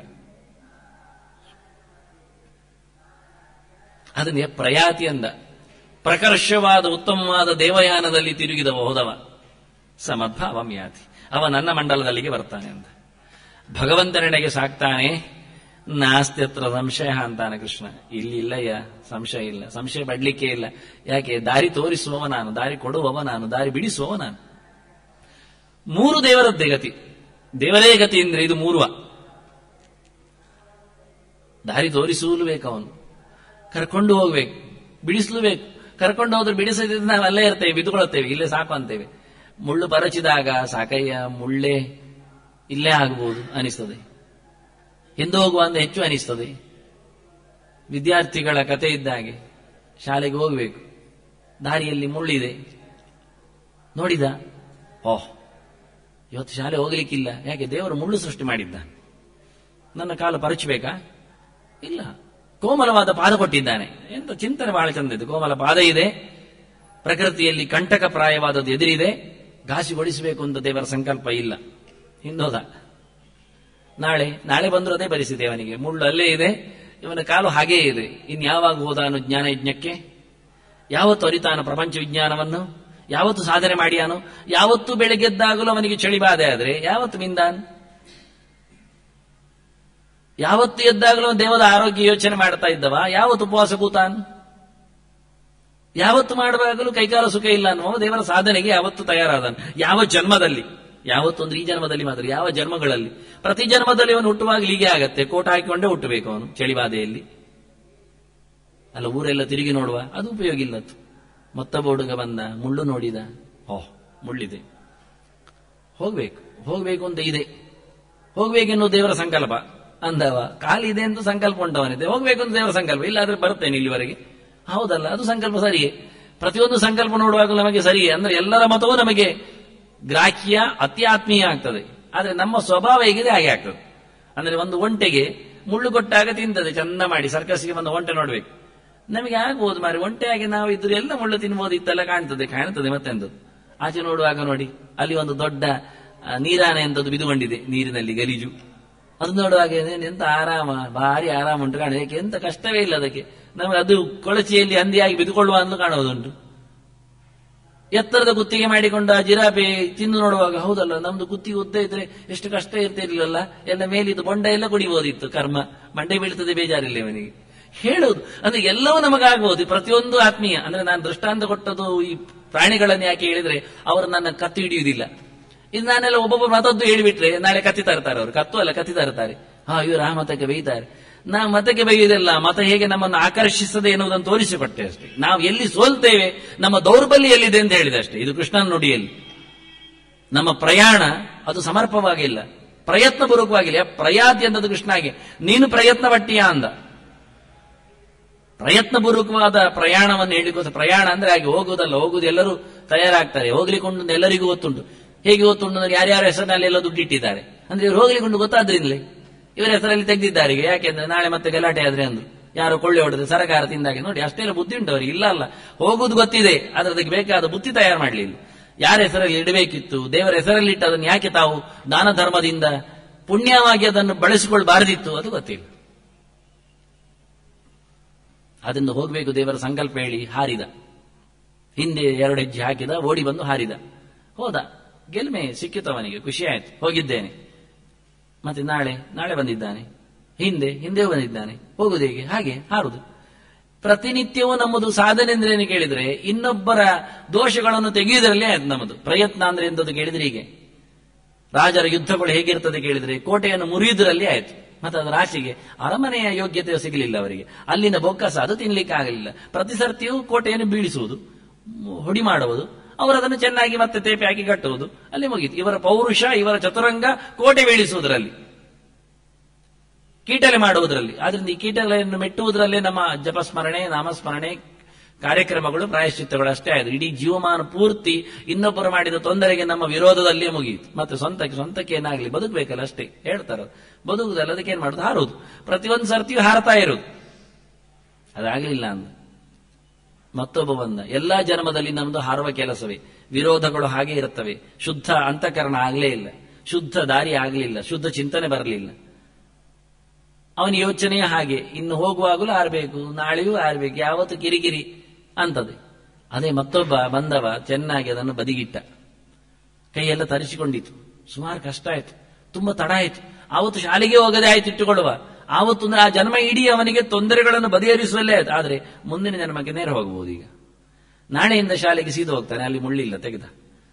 ಅದನ್ನೇ ಪ್ರಯಾತಿ ಅಂದ ಪ್ರಕರ್ಷವಾದ ಉತ್ತಮವಾದ ದೇವಯಾನದಲ್ಲಿ ತಿರುಗಿದವ ಹೋದವ ಸಮದ್ಭಾವಂ ಯಾತಿ ಅವ ನನ್ನ ಮಂಡಲದಲ್ಲಿಗೆ ಬರ್ತಾನೆ ಅಂತ ಭಗವಂತನೆಡೆಗೆ ಸಾಕ್ತಾನೆ ನಾಸ್ತ್ಯತ್ರ ಸಂಶಯ ಅಂತಾನೆ ಕೃಷ್ಣ ಇಲ್ಲಿ ಇಲ್ಲಯ್ಯ ಸಂಶಯ ಇಲ್ಲ ಸಂಶಯ ಪಡ್ಲಿಕ್ಕೆ ಇಲ್ಲ ಯಾಕೆ ದಾರಿ ತೋರಿಸುವವ ನಾನು ದಾರಿ ಕೊಡುವವ ನಾನು ದಾರಿ ಬಿಡಿಸುವವ ನಾನು ಮೂರು ದೇವರದ್ದೇ ಗತಿ ದೇವರೇ ಗತಿ ಅಂದ್ರೆ ಇದು ಮೂರುವ ದಾರಿ ತೋರಿಸುವಲು ಬೇಕು ಅವನು ಕರ್ಕೊಂಡು ಹೋಗ್ಬೇಕು ಬಿಡಿಸಲು ಬೇಕು ಕರ್ಕೊಂಡು ಹೋದ್ರೆ ಬಿಡಿಸದಿದ್ರೆ ನಾವು ಅಲ್ಲೇ ಇರ್ತೇವೆ ಬಿದ್ದುಕೊಳ್ಳುತ್ತೇವೆ ಇಲ್ಲೇ ಸಾಕು ಅಂತೇವೆ ಮುಳ್ಳು ಪರಚಿದಾಗ ಸಾಕಯ್ಯ ಮುಳ್ಳೇ ಇಲ್ಲೇ ಆಗಬಹುದು ಅನಿಸ್ತದೆ ಎಂದು ಹೋಗುವ ಅಂತ ಹೆಚ್ಚು ಅನಿಸ್ತದೆ ವಿದ್ಯಾರ್ಥಿಗಳ ಕತೆ ಇದ್ದಾಗೆ ಶಾಲೆಗೆ ಹೋಗಬೇಕು ದಾರಿಯಲ್ಲಿ ಮುಳ್ಳಿದೆ ನೋಡಿದ ಓಹ್ ಇವತ್ತು ಶಾಲೆ ಹೋಗ್ಲಿಕ್ಕಿಲ್ಲ ಯಾಕೆ ದೇವರು ಮುಳ್ಳು ಸೃಷ್ಟಿ ಮಾಡಿದ್ದ ನನ್ನ ಕಾಲು ಪರಚಬೇಕಾ ಇಲ್ಲ ಕೋಮಲವಾದ ಪಾದ ಕೊಟ್ಟಿದ್ದಾನೆ ಎಂತ ಚಿಂತನೆ ಬಹಳ ಚಂದ ಇದೆ ಕೋಮಲ ಪಾದ ಇದೆ ಪ್ರಕೃತಿಯಲ್ಲಿ ಕಂಟಕ ಪ್ರಾಯವಾದದ್ದು ಎದುರಿದೆ ಘಾಸಿಗೊಳಿಸಬೇಕು ಅಂತ ದೇವರ ಸಂಕಲ್ಪ ಇಲ್ಲ ಹಿಂದೋದ ನಾಳೆ ನಾಳೆ ಬಂದರೂ ಅದೇ ಪರಿಸ್ಥಿತಿ ಅವನಿಗೆ ಮುಳ್ಳು ಅಲ್ಲೇ ಇದೆ ಇವನ ಕಾಲು ಹಾಗೇ ಇದೆ ಇನ್ ಯಾವಾಗ ಹೋದಾನು ಜ್ಞಾನ ಯಜ್ಞಕ್ಕೆ ಯಾವತ್ತು ಅರಿತಾನು ಪ್ರಪಂಚ ವಿಜ್ಞಾನವನ್ನು ಯಾವತ್ತು ಸಾಧನೆ ಮಾಡಿಯಾನು ಯಾವತ್ತು ಬೆಳಗ್ಗೆದ್ದಾಗಲೂ ಅವನಿಗೆ ಚಳಿ ಬಾಧೆ ಆದ್ರೆ ಯಾವತ್ತು ಮಿಂದಾನ್ ಯಾವತ್ತು ಎದ್ದಾಗಲೂ ದೇವದ ಆರೋಗ್ಯ ಯೋಚನೆ ಮಾಡ್ತಾ ಇದ್ದವ ಯಾವತ್ತು ಉಪವಾಸ ಕೂತಾನ್ ಯಾವತ್ತು ಮಾಡುವಾಗಲೂ ಕೈಕಾಲ ಸುಖ ಇಲ್ಲ ಅನ್ನುವ ದೇವರ ಸಾಧನೆಗೆ ಯಾವತ್ತು ತಯಾರಾದನು ಯಾವ ಜನ್ಮದಲ್ಲಿ ಯಾವತ್ತು ಅಂದ್ರೆ ಈ ಜನ್ಮದಲ್ಲಿ ಮಾತ್ರ ಯಾವ ಜನ್ಮಗಳಲ್ಲಿ ಪ್ರತಿ ಜನ್ಮದಲ್ಲಿ ಅವನು ಹುಟ್ಟುವಾಗಲೂ ಹೀಗೆ ಆಗತ್ತೆ ಕೋಟ ಹಾಕಿಕೊಂಡೇ ಹುಟ್ಟಬೇಕು ಅವನು ಚಳಿಬಾಧೆಯಲ್ಲಿ ಅಲ್ಲ ಊರೆಲ್ಲ ತಿರುಗಿ ನೋಡುವ ಅದು ಉಪಯೋಗ ಇಲ್ಲತ್ತು ಮತ್ತೊಬ್ಬ ಹುಡುಗ ಬಂದ ಮುಳ್ಳು ನೋಡಿದ ಓಹ್ ಮುಳ್ಳಿದೆ ಹೋಗ್ಬೇಕು ಹೋಗ್ಬೇಕು ಅಂತ ಇದೆ ಹೋಗ್ಬೇಕೆನ್ನುವ ದೇವರ ಸಂಕಲ್ಪ ಅಂದವ ಕಾಲಿದೆ ಅಂತ ಸಂಕಲ್ಪ ಉಂಟವನಿದೆ ಹೋಗ್ಬೇಕು ಅಂತ ದೇವರ ಸಂಕಲ್ಪ ಇಲ್ಲಾದ್ರೆ ಬರ್ತೇನೆ ಇಲ್ಲಿವರೆಗೆ ಹೌದಲ್ಲ ಅದು ಸಂಕಲ್ಪ ಸರಿಯೇ ಪ್ರತಿಯೊಂದು ಸಂಕಲ್ಪ ನೋಡುವಾಗ ನಮಗೆ ಸರಿಯೇ ಅಂದ್ರೆ ಎಲ್ಲರ ಮತವೂ ನಮಗೆ ಗ್ರಾಹ್ಯ ಅತ್ಯಾತ್ಮೀಯ ಆಗ್ತದೆ ಆದ್ರೆ ನಮ್ಮ ಸ್ವಭಾವ ಹೇಗಿದೆ ಹಾಗೆ ಆಗ್ತದೆ ಅಂದ್ರೆ ಒಂದು ಒಂಟೆಗೆ ಮುಳ್ಳು ಕೊಟ್ಟಾಗ ತಿಂತದೆ ಚಂದ ಮಾಡಿ ಸರ್ಕಸ್ಗೆ ಬಂದ ಒಂಟೆ ನೋಡ್ಬೇಕು ನಮಗೆ ಆಗ್ಬೋದು ಮಾರಿ ಒಂಟೆಯಾಗಿ ನಾವು ಇದ್ರು ಎಲ್ಲ ಮುಳ್ಳು ತಿನ್ಬೋದು ಇತ್ತೆಲ್ಲ ಕಾಣ್ತದೆ ಕಾಣ್ತದೆ ಮತ್ತೆಂದು ಆಚೆ ನೋಡುವಾಗ ನೋಡಿ ಅಲ್ಲಿ ಒಂದು ದೊಡ್ಡ ಆ, ನೀರಾನೆ ಎಂತದ್ದು ಬಿದುಕೊಂಡಿದೆ ನೀರಿನಲ್ಲಿ ಗಲೀಜು ಅದು ನೋಡುವಾಗ ಏನ್- ಎಂತ ಆರಾಮ ಭಾರಿ ಆರಾಮ ಉಂಟು ಕಾಣ ಯಾಕೆ ಎಂತ ಕಷ್ಟವೇ ಇಲ್ಲ ಅದಕ್ಕೆ ನಮಗೆ ಅದು ಕೊಳಚೆಯಲ್ಲಿ ಹಂದಿಯಾಗಿ ಬಿದ್ದುಕೊಳ್ಳುವ ಅಂತ ಕಾಣುವುದುಂಟು ಎತ್ತರದ ಗುತ್ತಿಗೆ ಮಾಡಿಕೊಂಡು ಆ ಜಿರಾಬೆ ತಿಂದು ನೋಡುವಾಗ ಹೌದಲ್ಲ ನಮ್ದು ಗುತ್ತಿಗೆ ಉದ್ದ ಇದ್ರೆ ಎಷ್ಟು ಕಷ್ಟ ಇರ್ತಿರ್ಲಿಲ್ಲಲ್ಲ ಎಲ್ಲ ಮೇಲಿದ್ದು ಬೊಂಡ ಎಲ್ಲ ಕುಡಿಬಹುದಿತ್ತು ಕರ್ಮ ಮಂಡೆ ಬೀಳ್ತದೆ ಬೇಜಾರಿಲ್ಲ ಇವನಿಗೆ ಹೇಳುವುದು ಅಂದ್ರೆ ಎಲ್ಲವೂ ನಮಗಾಗಬಹುದು ಪ್ರತಿಯೊಂದು ಆತ್ಮೀಯ ಅಂದ್ರೆ ನಾನು ದೃಷ್ಟಾಂತ ಕೊಟ್ಟದ್ದು ಈ ಪ್ರಾಣಿಗಳನ್ನು ಯಾಕೆ ಹೇಳಿದ್ರೆ ಅವರು ನನ್ನ ಕತ್ತಿ ಹಿಡಿಯುವುದಿಲ್ಲ ಇದು ನಾನೆಲ್ಲ ಒಬ್ಬೊಬ್ಬ ಮತದ್ದು ಹೇಳಿಬಿಟ್ರೆ ನಾಳೆ ಕತ್ತಿ ತರ್ತಾರೆ ಅವರು ಕತ್ತು ಅಲ್ಲ ಕತ್ತಿ ತರ್ತಾರೆ ಹಾ ಇವರು ಆ ಮತಕ್ಕೆ ಬೈತಾರೆ ನಾವು ಮತಕ್ಕೆ ಬೈಯುವುದಿಲ್ಲ ಮತ ಹೇಗೆ ನಮ್ಮನ್ನು ಆಕರ್ಷಿಸದೆ ಎನ್ನುವುದನ್ನು ತೋರಿಸಿಕೊಟ್ಟೆ ಅಷ್ಟೇ ನಾವು ಎಲ್ಲಿ ಸೋಲ್ತೇವೆ ನಮ್ಮ ದೌರ್ಬಲ್ಯ ಎಲ್ಲಿದೆ ಅಂತ ಹೇಳಿದೆ ಅಷ್ಟೇ ಇದು ಕೃಷ್ಣನ ನುಡಿಯಲ್ಲಿ ನಮ್ಮ ಪ್ರಯಾಣ ಅದು ಸಮರ್ಪವಾಗಿಲ್ಲ ಪ್ರಯತ್ನ ಪೂರ್ವಕವಾಗಿಲ್ಲ ಪ್ರಯಾತಿ ಅಂತದ್ದು ಕೃಷ್ಣಗೆ ನೀನು ಪ್ರಯತ್ನ ಪಟ್ಟಿಯ ಅಂದ ಪ್ರಯತ್ನ ಪೂರ್ವಕವಾದ ಪ್ರಯಾಣವನ್ನು ಹೇಳಿಕೋಸ ಪ್ರಯಾಣ ಅಂದ್ರೆ ಹಾಗೆ ಹೋಗುವುದಲ್ಲ ಹೋಗುವುದು ಎಲ್ಲರೂ ತಯಾರಾಗ್ತಾರೆ ಹೋಗ್ಲಿಕ್ಕೆ ಉಂಟು ಅಂತ ಎಲ್ಲರಿಗೂ ಗೊತ್ತುಂಟು ಹೇಗೆ ಗೊತ್ತುಂಟು ಅಂದ್ರೆ ಯಾರ್ಯಾರ ಹೆಸರಿನಲ್ಲಿ ಎಲ್ಲ ದುಡ್ಡು ಇಟ್ಟಿದ್ದಾರೆ ಅಂದ್ರೆ ಇವರು ಹೋಗ್ಲಿಕ್ಕೆ ಉಂಟು ಗೊತ್ತಾದ್ರಿಂದಲೇ ಇವರ ಹೆಸರಲ್ಲಿ ತೆಗೆದಿದ್ದಾರೆ ಈಗ ಯಾಕೆಂದ್ರೆ ನಾಳೆ ಮತ್ತೆ ಗಲಾಟೆ ಆದ್ರೆ ಅಂದ್ರು ಯಾರು ಕೊಳ್ಳೆ ಹೊಡೆದ್ರೆ ಸರ್ಕಾರ ತಿಂದಾಗೆ ನೋಡಿ ಅಷ್ಟೆಲ್ಲ ಬುದ್ಧಿ ಉಂಟು ಅವರಿಗೆ ಇಲ್ಲ ಅಲ್ಲ ಹೋಗುದು ಗೊತ್ತಿದೆ ಆದ್ರೆ ಅದಕ್ಕೆ ಬೇಕಾದ ಬುದ್ಧಿ ತಯಾರು ಮಾಡಲಿಲ್ಲ ಯಾರ ಹೆಸರಲ್ಲಿ ಇಡಬೇಕಿತ್ತು ದೇವರ ಹೆಸರಲ್ಲಿ ಇಟ್ಟು ಅದನ್ನು ಯಾಕೆ ತಾವು ದಾನ ಧರ್ಮದಿಂದ ಪುಣ್ಯವಾಗಿ ಅದನ್ನು ಬಳಸಿಕೊಳ್ಬಾರದಿತ್ತು ಅದು ಗೊತ್ತಿಲ್ಲ ಅದನ್ನು ಹೋಗಬೇಕು ದೇವರ ಸಂಕಲ್ಪ ಹೇಳಿ ಹಾರಿದ ಹಿಂದೆ ಎರಡು ಹೆಜ್ಜೆ ಹಾಕಿದ ಓಡಿ ಬಂದು ಹಾರಿದ ಹೋದ ಗೆಲ್ಮೆ ಸಿಕ್ಕಿತು ಅವನಿಗೆ ಖುಷಿ ಆಯ್ತು ಹೋಗಿದ್ದೇನೆ ಮತ್ತೆ ನಾಳೆ ನಾಳೆ ಬಂದಿದ್ದಾನೆ ಹಿಂದೆ ಹಿಂದೆ ಬಂದಿದ್ದಾನೆ ಹೋಗುದು ಹೇಗೆ ಹಾಗೆ ಹಾರುದು ಪ್ರತಿನಿತ್ಯವೂ ನಮ್ಮದು ಸಾಧನೆ ಅಂದ್ರೆ ಏನು ಕೇಳಿದ್ರೆ ಇನ್ನೊಬ್ಬರ ದೋಷಗಳನ್ನು ತೆಗೆಯುವುದರಲ್ಲೇ ಆಯ್ತು ನಮ್ಮದು ಪ್ರಯತ್ನ ಅಂದ್ರೆ ಎಂತದ್ದು ಕೇಳಿದ್ರೆ ಹೀಗೆ ರಾಜರ ಯುದ್ಧಗಳು ಹೇಗಿರ್ತದೆ ಕೇಳಿದ್ರೆ ಕೋಟೆಯನ್ನು ಮುರಿಯುವುದರಲ್ಲಿ ಆಯ್ತು ಮತ್ತೆ ಅದರ ಆಚೆಗೆ ಅರಮನೆಯ ಯೋಗ್ಯತೆ ಸಿಗಲಿಲ್ಲ ಅವರಿಗೆ ಅಲ್ಲಿನ ಬೊಕ್ಕಸ ಅದು ತಿನ್ಲಿಕ್ಕೆ ಆಗಲಿಲ್ಲ ಪ್ರತಿ ಸರ್ತಿಯೂ ಕೋಟೆಯನ್ನು ಬೀಳಿಸುವುದು ಮ್, ಹೊಡಿ ಮಾಡುವುದು ಅವರು ಅದನ್ನು ಚೆನ್ನಾಗಿ ಮತ್ತೆ ತೇಪೆ ಹಾಕಿ ಕಟ್ಟುವುದು ಅಲ್ಲಿ ಮುಗೀತು ಇವರ ಪೌರುಷ ಇವರ ಚತುರಂಗ ಕೋಟೆ ಬೀಳಿಸುವುದರಲ್ಲಿ ಕೀಟಲೆ ಮಾಡುವುದರಲ್ಲಿ ಆದ್ರಿಂದ ಈ ಕೀಟಲೆಯನ್ನು ಮೆಟ್ಟುವುದರಲ್ಲೇ ನಮ್ಮ ಜಪಸ್ಮರಣೆ ನಾಮಸ್ಮರಣೆ ಕಾರ್ಯಕ್ರಮಗಳು ಪ್ರಾಯಶ್ಚಿತ್ತಗಳು ಅಷ್ಟೇ ಆಯ್ತು ಇಡೀ ಜೀವಮಾನ ಪೂರ್ತಿ ಇನ್ನೊಬ್ಬರು ಮಾಡಿದ ತೊಂದರೆಗೆ ನಮ್ಮ ವಿರೋಧದಲ್ಲೇ ಮುಗಿಯಿತು ಮತ್ತೆ ಸ್ವಂತಕ್ಕೆ ಸ್ವಂತಕ್ಕೆ ಏನಾಗ್ಲಿ ಬದುಕಬೇಕಲ್ಲ ಅಷ್ಟೇ ಹೇಳ್ತಾರ ಬದುಕುದಲ್ಲ ಅದಕ್ಕೆ ಏನ್ ಮಾಡುದು ಹಾರುದು ಪ್ರತಿಯೊಂದು ಸರ್ತಿಯೂ ಹಾರತಾ ಇರುವುದು ಅದಾಗ್ಲಿಲ್ಲ ಅಂದ ಮತ್ತೊಬ್ಬ ಬಂದ ಎಲ್ಲಾ ಜನ್ಮದಲ್ಲಿ ನಮ್ದು ಹಾರುವ ಕೆಲಸವೇ ವಿರೋಧಗಳು ಹಾಗೆ ಇರುತ್ತವೆ ಶುದ್ಧ ಅಂತಃಕರಣ ಆಗ್ಲೇ ಇಲ್ಲ ಶುದ್ಧ ದಾರಿ ಆಗ್ಲಿಲ್ಲ ಶುದ್ಧ ಚಿಂತನೆ ಬರಲಿಲ್ಲ ಅವನ ಯೋಚನೆ ಹಾಗೆ ಇನ್ನು ಹೋಗುವಾಗಲೂ ಆರ್ಬೇಕು ನಾಳೆಯೂ ಆರ್ಬೇಕು ಯಾವತ್ತು ಕಿರಿಕಿರಿ ಅಂತದೆ ಅದೇ ಮತ್ತೊಬ್ಬ ಬಂದವ ಚೆನ್ನಾಗಿ ಅದನ್ನು ಬದಿಗಿಟ್ಟ ಕೈಯೆಲ್ಲ ತರಿಸಿಕೊಂಡಿತು ಸುಮಾರು ಕಷ್ಟ ಆಯ್ತು ತುಂಬಾ ತಡ ಆಯ್ತು ಆವತ್ತು ಶಾಲೆಗೆ ಹೋಗದೆ ಆಯ್ತು ಇಟ್ಟುಕೊಳ್ಳುವ ಆವತ್ತು ಅಂದ್ರೆ ಆ ಜನ್ಮ ಇಡೀ ಅವನಿಗೆ ತೊಂದರೆಗಳನ್ನು ಬದಿಹರಿಸುವಲ್ಲೇ ಆಯ್ತು ಆದ್ರೆ ಮುಂದಿನ ಜನ್ಮಕ್ಕೆ ನೇರ ಹೋಗಬಹುದು ಈಗ ನಾಳೆಯಿಂದ ಶಾಲೆಗೆ ಸೀದು ಹೋಗ್ತಾನೆ ಅಲ್ಲಿ ಮುಳ್ಳಿಲ್ಲ ತೆಗೆದ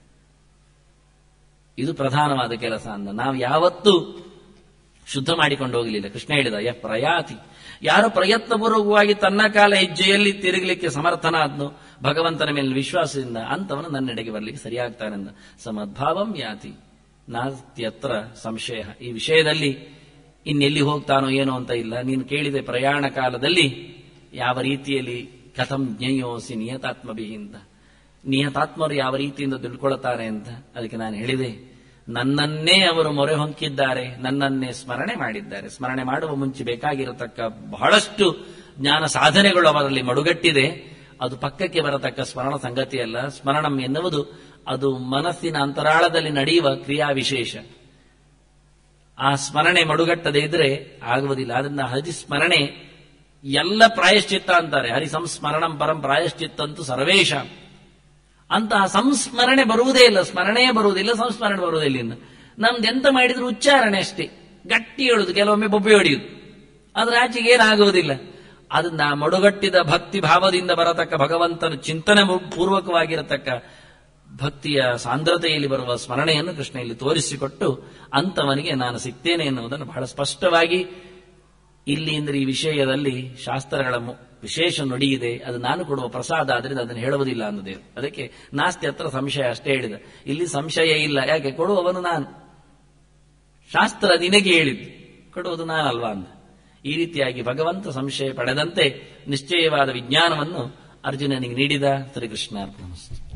ಇದು ಪ್ರಧಾನವಾದ ಕೆಲಸ ಅಂದ ನಾವು ಯಾವತ್ತೂ ಶುದ್ಧ ಮಾಡಿಕೊಂಡು ಹೋಗಲಿಲ್ಲ ಕೃಷ್ಣ ಹೇಳಿದ ಯ ಪ್ರಯಾತಿ ಯಾರು ಪ್ರಯತ್ನಪೂರ್ವಕವಾಗಿ ತನ್ನ ಕಾಲ ಹೆಜ್ಜೆಯಲ್ಲಿ ತಿರುಗಲಿಕ್ಕೆ ಸಮರ್ಥನಾದ್ನು ಭಗವಂತನ ಮೇಲೆ ವಿಶ್ವಾಸದಿಂದ ಅಂತವನು ನನ್ನೆಡೆಗೆ ಬರಲಿಕ್ಕೆ ಸರಿಯಾಗ್ತಾನೆಂದ ಸಮದ್ಭಾವಂ ಯಾತಿ ನಾಸ್ತ್ಯತ್ರ ಸಂಶಯ ಈ ವಿಷಯದಲ್ಲಿ ಇನ್ನೆಲ್ಲಿ ಹೋಗ್ತಾನೋ ಏನೋ ಅಂತ ಇಲ್ಲ ನೀನು ಕೇಳಿದೆ ಪ್ರಯಾಣ ಕಾಲದಲ್ಲಿ ಯಾವ ರೀತಿಯಲ್ಲಿ ಕಥಂ ಜ್ಞೇಯೋಸಿ ನಿಯತಾತ್ಮಭಿಹಿಂದ ನಿಯತಾತ್ಮರು ಯಾವ ರೀತಿಯಿಂದ ತಿಳ್ಕೊಳ್ತಾರೆ ಅಂತ ಅದಕ್ಕೆ ನಾನು ಹೇಳಿದೆ ನನ್ನನ್ನೇ ಅವರು ಮೊರೆ ಹೊಂಕಿದ್ದಾರೆ ನನ್ನನ್ನೇ ಸ್ಮರಣೆ ಮಾಡಿದ್ದಾರೆ ಸ್ಮರಣೆ ಮಾಡುವ ಮುಂಚೆ ಬೇಕಾಗಿರತಕ್ಕ ಬಹಳಷ್ಟು ಜ್ಞಾನ ಸಾಧನೆಗಳು ಅವರಲ್ಲಿ ಮಡುಗಟ್ಟಿದೆ ಅದು ಪಕ್ಕಕ್ಕೆ ಬರತಕ್ಕ ಸ್ಮರಣ ಸಂಗತಿಯಲ್ಲ ಸ್ಮರಣಂ ಎನ್ನುವುದು ಅದು ಮನಸ್ಸಿನ ಅಂತರಾಳದಲ್ಲಿ ನಡೆಯುವ ಕ್ರಿಯಾ ವಿಶೇಷ ಆ ಸ್ಮರಣೆ ಮಡುಗಟ್ಟದೆ ಇದ್ರೆ ಆಗುವುದಿಲ್ಲ ಅದನ್ನ ಹರಿಸ್ಮರಣೆ ಎಲ್ಲ ಪ್ರಾಯಶ್ಚಿತ್ತ ಅಂತಾರೆ ಹರಿ ಸಂಸ್ಮರಣಂ ಪರಂ ಪ್ರಾಯಶ್ಚಿತ್ತಂತೂ ಸರ್ವೇಶ ಅಂತಹ ಸಂಸ್ಮರಣೆ ಬರುವುದೇ ಇಲ್ಲ ಸ್ಮರಣೆಯೇ ಬರುವುದಿಲ್ಲ ಸಂಸ್ಮರಣೆ ಬರುವುದಿಲ್ಲ ಇನ್ನು ನಮ್ದು ಎಂತ ಮಾಡಿದ್ರು ಉಚ್ಚಾರಣೆ ಅಷ್ಟೇ ಗಟ್ಟಿ ಹೇಳುದು ಕೆಲವೊಮ್ಮೆ ಬೊಬ್ಬೆ ಹೊಡೆಯುದು ಅದ್ರ ಆಚೆಗೆ ಏನಾಗುವುದಿಲ್ಲ ಅದನ್ನ ಮಡುಗಟ್ಟಿದ ಭಕ್ತಿ ಭಾವದಿಂದ ಬರತಕ್ಕ ಭಗವಂತನ ಚಿಂತನೆ ಪೂರ್ವಕವಾಗಿರತಕ್ಕ ಭಕ್ತಿಯ ಸಾಂದ್ರತೆಯಲ್ಲಿ ಬರುವ ಸ್ಮರಣೆಯನ್ನು ಕೃಷ್ಣ ಇಲ್ಲಿ ತೋರಿಸಿಕೊಟ್ಟು ಅಂತವನಿಗೆ ನಾನು ಸಿಗ್ತೇನೆ ಎನ್ನುವುದನ್ನು ಬಹಳ ಸ್ಪಷ್ಟವಾಗಿ ಇಲ್ಲಿ ಅಂದ್ರೆ ಈ ವಿಷಯದಲ್ಲಿ ಶಾಸ್ತ್ರಗಳ ಮು- ವಿಶೇಷ ನುಡಿಯಿದೆ ಅದು ನಾನು ಕೊಡುವ ಪ್ರಸಾದ ಆದ್ರಿಂದ ಅದನ್ನು ಹೇಳುವುದಿಲ್ಲ ಅನ್ನೋದೇ ಅದಕ್ಕೆ ನಾಸ್ತಿ ಹತ್ರ ಸಂಶಯ ಅಷ್ಟೇ ಹೇಳಿದ ಇಲ್ಲಿ ಸಂಶಯ ಇಲ್ಲ ಯಾಕೆ ಕೊಡುವವನು ನಾನು ಶಾಸ್ತ್ರ ನಿನಗೆ ಹೇಳಿದ್ದು ಕೊಡುವುದು ನಾನಲ್ವಾ ಅಂದ ಈ ರೀತಿಯಾಗಿ ಭಗವಂತ ಸಂಶಯ ಪಡೆದಂತೆ ನಿಶ್ಚಯವಾದ ವಿಜ್ಞಾನವನ್ನು ಅರ್ಜುನನಿಗೆ ನೀಡಿದ ಶ್ರೀಕೃಷ್ಣ